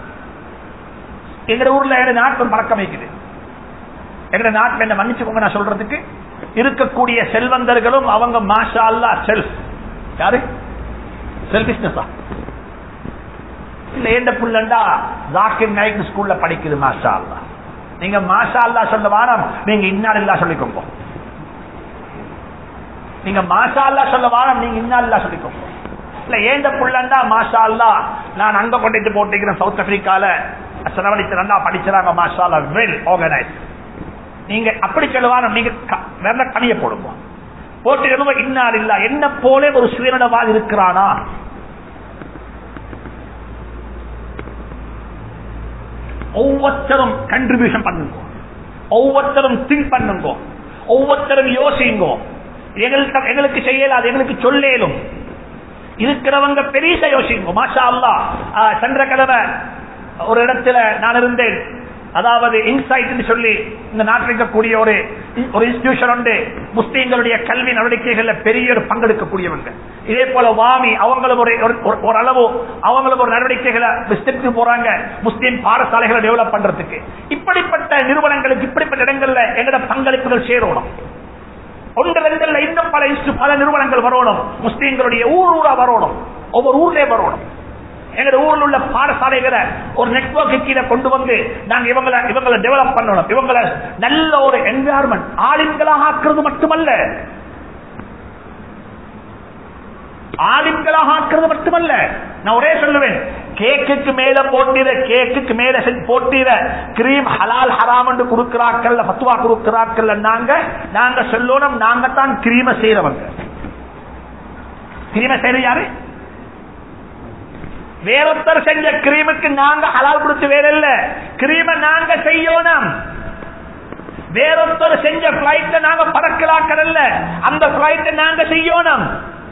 எங்க ஊர்ல எங்க நாட்டம் பழக்கம் வைக்குது எங்க நாட்டில் என்ன மன்னிச்சுக்கோங்க நான் சொல்றதுக்கு இருக்கக்கூடிய செல்வந்தர்களும் அவங்க மாஷா அல்லா செல்ஃப் யாரு செல்பிஸ்னஸா இல்ல ஏண்ட புள்ளண்டா ஜாக்கிர் நாய்க்கு ஸ்கூல்ல படிக்குது மாஷா அல்லா நீங்க மாஷா அல்லா சொல்ல வாரம் நீங்க இன்னார் இல்லா சொல்லிக்கோங்க நீங்க மாஷா அல்லா சொல்ல வாரம் நீங்க இன்னா இல்லா சொல்லிக்கோங்க இல்ல ஏண்ட புள்ளண்டா மாஷா அல்லா நான் அங்க கொண்டு போட்டிருக்கிறேன் சவுத் ஆப்பிரிக்கால செலவழித்து நல்லா படிச்சாங்க மாஷா அல்லா வெல் ஆர்கனைஸ் நீங்க அப்படி சொல்லுவாங்க நீங்க வேற கனிய போடுங்க போட்டு எழுவ இன்னார் இல்ல என்ன போல ஒரு சுயநலவாதி இருக்கிறானா ஒவ்வொருத்தரும் கண்ட்ரிபியூஷன் பண்ணுங்க ஒவ்வொருத்தரும் திங்க் பண்ணுங்க ஒவ்வொருத்தரும் யோசிங்க எங்களுக்கு எங்களுக்கு செய்யலாது எங்களுக்கு சொல்லேலும் இருக்கிறவங்க பெரிய யோசிங்க மாஷா அல்லா சென்ற கிழமை ஒரு இடத்துல நான் இருந்தேன் அதாவது இன்சைட் சொல்லி இந்த நாட்டில் இருக்கக்கூடிய ஒரு ஒரு இன்ஸ்டிடியூஷன் உண்டு முஸ்லீம்களுடைய கல்வி நடவடிக்கைகள்ல பெரிய ஒரு பங்கெடுக்கக்கூடியவங்க இதே போல வாமி அவங்களும் ஒரு ஒரு அளவு அவங்களும் ஒரு நடவடிக்கைகளை விஸ்தரித்து போறாங்க முஸ்லீம் பாடசாலைகளை டெவலப் பண்றதுக்கு இப்படிப்பட்ட நிறுவனங்களுக்கு இப்படிப்பட்ட இடங்கள்ல எங்கட பங்களிப்புகள் சேரணும் ஒன்று ரெண்டுல இன்னும் பல பல நிறுவனங்கள் வரணும் முஸ்லீம்களுடைய ஊர் ஊரா வரணும் ஒவ்வொரு ஊர்லயே வரணும் எங்க ஊர்ல உள்ள பாடசாலைகளை ஒரு நெட்வொர்க்கு கீழே கொண்டு வந்து நாங்க இவங்களை இவங்களை டெவலப் பண்ணணும் இவங்களை நல்ல ஒரு என்வாரன்மெண்ட் ஆளுங்களாக ஆக்குறது மட்டுமல்ல ஆளுங்களாக ஆக்குறது மட்டுமல்ல நான் ஒரே சொல்லுவேன் கேக்குக்கு மேல போட்டிர கேக்குக்கு மேல போட்டிர கிரீம் ஹலால் ஹராம் என்று கொடுக்கிறார்கள் பத்துவா கொடுக்கிறார்கள் நாங்க நாங்க சொல்லணும் நாங்க தான் கிரீம செய்யறவங்க கிரீம செய்யற யாரு வேறொத்தர் செஞ்ச கிரீமுக்கு நாங்க ஹலால் கொடுத்து வேற இல்ல கிரீம நாங்க செய்யணும் வேறொத்தர் செஞ்ச பிளைட்ட நாங்க பறக்கலாக்கல அந்த பிளைட்ட நாங்க செய்யணும்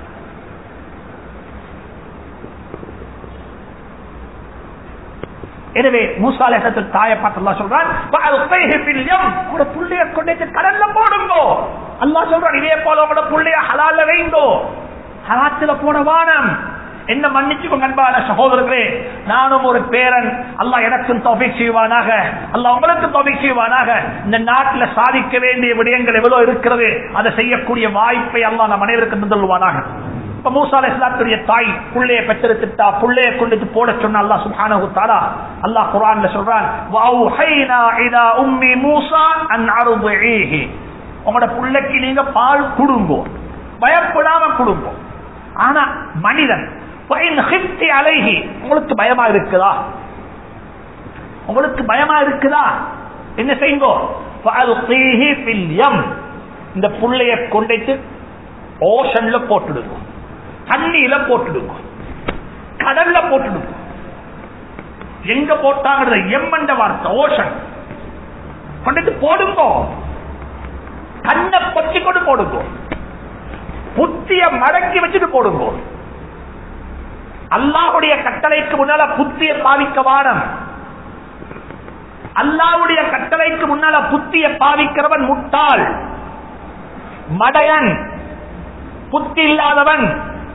எனவே மூசாலேசத்தில் தாயை பார்த்து சொல்றான் புள்ளைய கொண்டு கடல்ல போடுங்கோ அல்லா சொல்றான் இதே போல உங்களோட புள்ளைய ஹலால வைங்கோ ஹலாத்துல போன வானம் என்ன மன்னிச்சுக்கோங்க அன்பான சகோதரர்களே நானும் ஒரு பேரன் அல்லா எனக்கும் தொகைக் செய்வானாக அல்ல உங்களுக்கும் தொகை செய்வானாக இந்த நாட்டில் சாதிக்க வேண்டிய விடயங்கள் எவ்வளவு இருக்கிறது அதை செய்யக்கூடிய வாய்ப்பை அல்லா நம் அனைவருக்கும் தந்துள்ளுவானாக இப்ப மூசா இஸ்லாத்துடைய தாய் புள்ளைய பெற்றெடுத்துட்டா புள்ளைய கொண்டு போட சொன்ன அல்லா சுபானு தாரா அல்லாஹ் குரான்ல சொல்றான் உங்களோட பிள்ளைக்கு நீங்க பால் குடுங்கோ பயப்படாம குடுங்கோ ஆனா மனிதன் ஃபைன் ஹிஃப்தி அலைஹி உங்களுக்கு பயமா இருக்குதா உங்களுக்கு பயமா இருக்குதா என்ன செய்யுங்கோ ஃபஅல்கீஹி ஃபில் யம் இந்த புள்ளைய கொண்டைட்டு ஓஷன்ல போட்டுடுங்க தண்ணியில போட்டுடுங்க கடல்ல போட்டுடுங்க எங்க போட்டாங்கிறது எம்மண்ட வார்த்தை ஓஷன் கொண்டுட்டு போடுங்க கண்ணை பொத்தி கொண்டு போடுங்க புத்திய மடக்கி வச்சுட்டு போடுங்க அல்லாஹுடைய கட்டளைக்கு முன்னால புத்திய பாவிக்க வானம் அல்லாவுடைய கட்டளைக்கு முன்னால புத்திய பாவிக்கிறவன் முட்டாள் மடையன் புத்தி இல்லாதவன்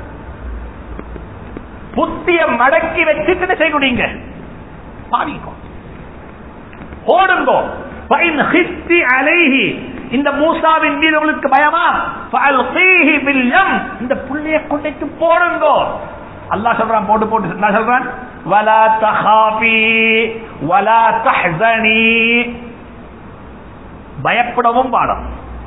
புத்திய மடக்கி வச்சுட்டு என்ன செய்யணுங்க பாவிக்கும் ஓடுங்கோ ஃபைன் ஹிஸ்தி அலைஹி இந்த மூசாவின் மீது உங்களுக்கு பயமா ஃபஅல்கீஹி பில் யம் இந்த புள்ளைய கொண்டைக்கு போடுங்கோ அல்லாஹ் சொல்றான் போட்டு போட்டு நான் சொல்றான் வலா தஹாபி வலா தஹ்சனி பயப்படவும் பாடம்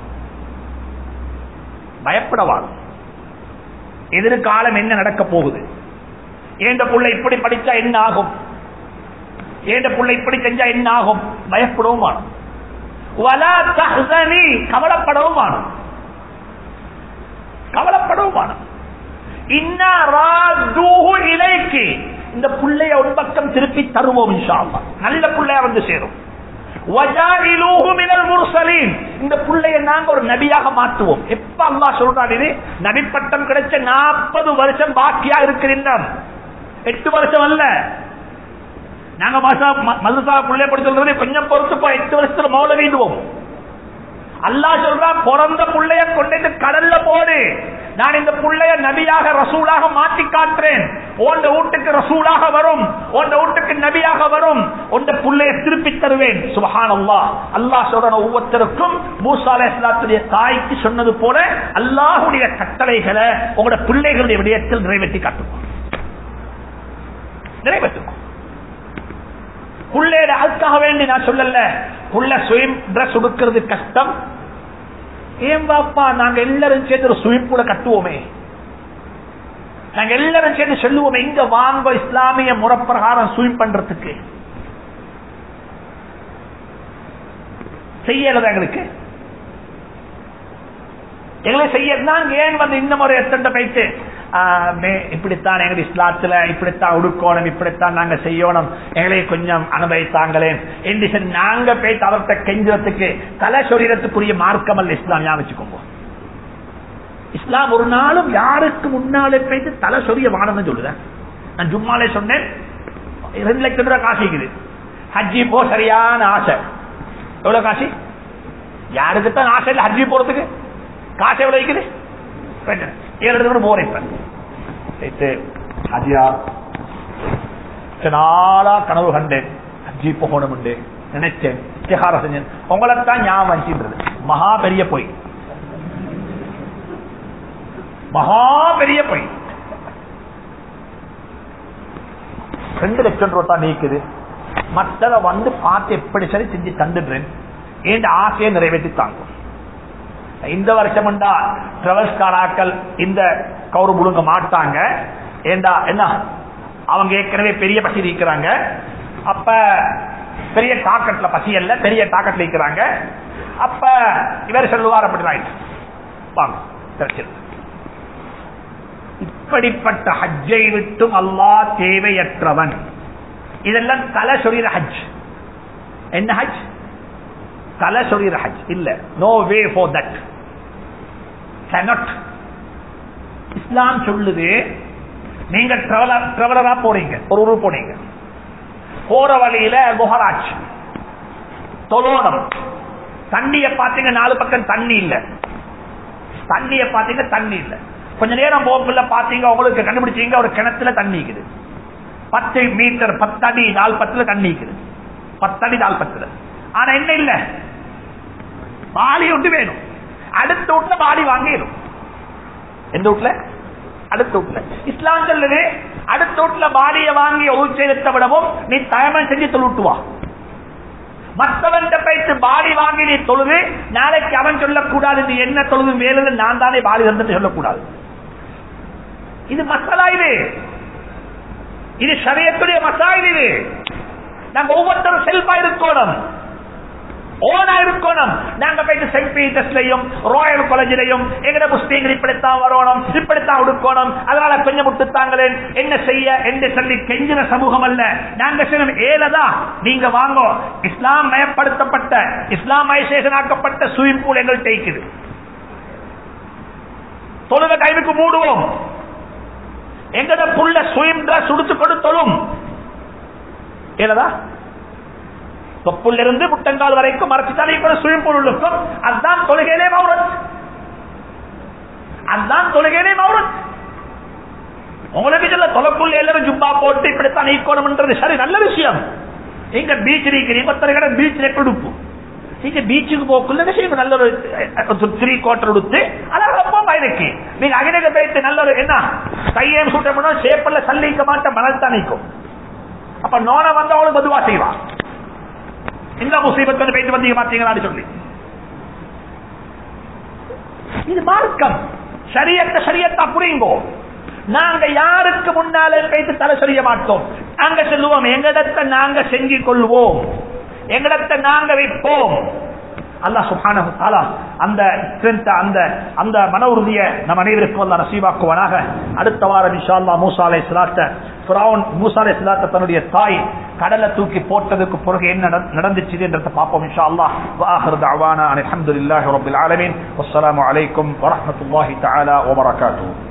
பயப்பட வாடும் எதிர்காலம் என்ன நடக்க போகுது ஏண்ட புள்ள இப்படி படிச்சா என்ன ஆகும் ஏண்ட புள்ள இப்படி செஞ்சா என்ன ஆகும் பயப்படவும் வாடும் வலா தஹ்சனி கவலைப்படவும் வாடும் கவலைப்படவும் வாடும் இன்னா ராதுஹு இலைக்கு இந்த புள்ளைய ஒரு பக்கம் திருப்பி தருவோம் இன்ஷா அல்லாஹ் நல்ல புள்ளைய வந்து சேரும் வஜாஇலூஹு மினல் முர்சலீன் இந்த புள்ளைய நாங்க ஒரு நபியாக மாற்றுவோம் எப்ப அல்லாஹ் சொல்றான் இது நபி பட்டம் கிடைச்ச 40 வருஷம் பாக்கியா இருக்கிறோம் எட்டு வருஷம் அல்ல நாங்க மாசா மதுசா புள்ளைய படி சொல்றது கொஞ்சம் பொறுத்து போய் எட்டு வருஷத்துல மௌல வீடுவோம் அல்லாஹ் சொல்றான் பிறந்த புள்ளைய கொண்டு கடல்ல போடு நான் இந்த புள்ளைய நபியாக ரசூலாக மாற்றி காட்டுறேன் உண்ட வீட்டுக்கு ரசூலாக வரும் உண்ட வீட்டுக்கு நபியாக வரும் உண்ட புள்ளைய திருப்பி தருவேன் சுபஹான் அல்லாஹ் அல்லாஹ் சொல்ற ஒவ்வொருத்தருக்கும் மூசா அலைஹிஸ்ஸலாத்துடைய தாய்க்கு சொன்னது போல அல்லாஹ்வுடைய கட்டளைகளை உங்களோட பிள்ளைகளுடைய விடயத்தில் நிறைவேற்றி காட்டுவோம் நிறைவேற்றுவோம் புள்ளையோட அதுக்காக வேண்டி நான் சொல்லல புள்ள சுயம் ட்ரெஸ் உடுக்கிறது கஷ்டம் ஏன் பாப்பா நாங்க எல்லாரும் சேர்ந்து ஒரு ஸ்விமிங் பூல கட்டுவோமே நாங்க எல்லாரும் சேர்ந்து சொல்லுவோமே இங்க வாங்க இஸ்லாமிய முறப்பிரகாரம் ஸ்விம் பண்றதுக்கு செய்யலதா எங்களுக்கு எங்களை செய்ய நாங்க ஏன் வந்து இந்த முறை எத்தனை போயிட்டு இப்படித்தான் எங்க இஸ்லாத்துல இப்படித்தான் உடுக்கணும் இப்படித்தான் நாங்க செய்யணும் எங்களை கொஞ்சம் அனுபவித்தாங்களே என்று சொல்லி நாங்க போயிட்டு அவர்கிட்ட கெஞ்சுறதுக்கு தலை சொரீரத்துக்குரிய மார்க்கம் அல்ல இஸ்லாம் ஞாபகம் வச்சுக்கோங்க இஸ்லாம் ஒரு நாளும் யாருக்கு முன்னாலே போயிட்டு தலை சொரிய வாடன்னு சொல்லுதேன் நான் ஜும்மாலே சொன்னேன் ரெண்டு லட்சம் ரூபாய் காசு இருக்குது ஹஜ்ஜி போ சரியான ஆசை எவ்வளவு காசு யாருக்குத்தான் ஆசை இல்லை ஹஜ்ஜி போறதுக்கு காசு எவ்வளவு இருக்குது ஏழு இடத்துல போறேன் இப்ப ஹஜியா நாளா கனவு கண்டேன் ஹஜ்ஜி போகணும் நினைச்சேன் இஸ்திகார செஞ்சேன் உங்களைத்தான் ஞாபகம் வச்சுன்றது மகா பெரிய பொய் மகா பெரிய பொய் ரெண்டு லட்சம் ரூபா தான் நீக்குது மற்றத வந்து பார்த்து எப்படி சரி செஞ்சு தந்துடுறேன் என் ஆசையை நிறைவேற்றி தாங்கும் இந்த வருஷம் டிராவல்ஸ் காராக்கள் இந்த கௌரு முழுங்க மாட்டாங்க ஏண்டா என்ன அவங்க ஏற்கனவே பெரிய பசி இருக்கிறாங்க அப்ப பெரிய டாக்கெட்ல பசி அல்ல பெரிய டாக்கெட்ல இருக்கிறாங்க அப்ப இவர் சொல்லுவார் அப்படிதான் வாங்க பிரச்சனை இப்படிப்பட்ட ஹஜ்ஜை விட்டும் அல்லாஹ் தேவையற்றவன் இதெல்லாம் தலை சொல்லிற ஹஜ் என்ன ஹஜ் தலை சொல்லிற ஹஜ் இல்ல no way for that cannot இஸ்லாம் சொல்லுது நீங்க டிராவலரா போறீங்க ஒரு ஊர் போனீங்க போற வழியில குஹராஜ் தொலோனம் தண்ணிய பாத்தீங்க நாலு பக்கம் தண்ணி இல்ல தண்ணிய பாத்தீங்க தண்ணி இல்ல கொஞ்ச நேரம் போக்குள்ள பாத்தீங்க உங்களுக்கு கண்டுபிடிச்சீங்க ஒரு கிணத்துல தண்ணி இருக்குது பத்து மீட்டர் பத்தடி நாலு பத்துல தண்ணி இருக்குது பத்தடி நாலு பத்துல ஆனா என்ன இல்ல பாலி ஒன்று வேணும் அடுத்த வீட்டுல பாடி வாங்கிடும் எந்த வீட்டுல அடுத்த வீட்டுல இஸ்லாம் சொல்லுது அடுத்த வீட்டுல பாடிய வாங்கி ஒரு செய்தத்தை விடவும் நீ தயமம் செஞ்சு தொழுட்டுவா மற்றவன் போயிட்டு பாடி வாங்கி நீ தொழுது நாளைக்கு அவன் சொல்லக்கூடாது நீ என்ன தொழுது மேலும் நான் தானே பாடி தந்துட்டு சொல்லக்கூடாது இது மசாலா இது இது சரியத்துடைய மசாயில் இது நாங்க ஒவ்வொருத்தரும் செல்ஃபா இருக்கணும் ஓனா இருக்கணும் நாங்க போயிட்டு சென்ட் பீட்டர்ஸ்லயும் ராயல் காலேஜிலையும் எங்கட முஸ்லீம்கள் இப்படித்தான் வரணும் இப்படித்தான் உடுக்கணும் அதனால கொஞ்சம் விட்டுத்தாங்களேன் என்ன செய்ய என்று சொல்லி கெஞ்சின சமூகம் அல்ல நாங்க சொன்ன ஏலதா நீங்க வாங்கோ இஸ்லாம் மயப்படுத்தப்பட்ட இஸ்லாமைசேஷன் ஆக்கப்பட்ட ஸ்விமிங் பூல் எங்கள்கிட்ட இருக்குது தொழுத டைமுக்கு மூடுவோம் எங்கட புள்ள ஸ்விம் டிரஸ் உடுத்து கொடுத்தலும் ஏலதா தொப்புல இருந்து முட்டங்கால் வரைக்கும் மறைச்சுட்டாலே கூட ஸ்விமிங் பூல் இருக்கும் அதுதான் தொழுகையிலே மௌரத் அதுதான் தொழுகையிலே மௌரத் உங்களுக்கு இதுல தொலைக்குள்ள எல்லாரும் ஜுப்பா போட்டு இப்படித்தான் நீக்கணும்ன்றது சரி நல்ல விஷயம் நீங்க பீச் இருக்கிறீங்க மற்ற பீச் கொடுப்பு நீங்க பீச்சுக்கு போக்குள்ள என்ன செய்யும் நல்ல ஒரு த்ரீ குவார்டர் கொடுத்து அதான் ரொம்ப பயனுக்கு நீங்க அகினக போயிட்டு நல்ல ஒரு என்ன கையம் சுட்ட பண்ணோம் சேப்பல்ல சல்லிக்க மாட்ட மணல் தான் நிற்கும் அப்ப நோன வந்தவங்களும் பொதுவா செய்வான் இந்த முசீபத்தை போயிட்டு வந்தீங்க பாத்தீங்களான்னு சொல்லி இது மார்க்கம் சரியத்த சரியத்தா புரியுங்கோ நாங்க யாருக்கு முன்னாலே போயிட்டு தலை சொல்ல மாட்டோம் நாங்க சொல்லுவோம் எங்களிடத்தை நாங்க செஞ்சு கொள்வோம் எங்களிடத்தை நாங்க வைப்போம் அல்லாஹ் சுப்ஹானஹு தஆலா அந்த strength அந்த அந்த மன உறுதியை நம் அனைவருக்கும் அல்லாஹ் நசீபாக்குவானாக அடுத்த வாரம் இன்ஷா அல்லாஹ் மூசா அலைஹிஸ்ஸலாத்த ஃபிரௌன் மூசா அலைஹிஸ்ஸலாத்த தன்னுடைய தாய் கடலை தூக்கி போட்டதுக்கு பிறகு என்ன நட- நடந்துச்சு என்றதை பார்ப்போம் இன்ஷா அல்லாஹ் وآخر دعوانا أن الحمد لله رب العالمين والسلام عليكم ورحمة الله تعالى وبركاته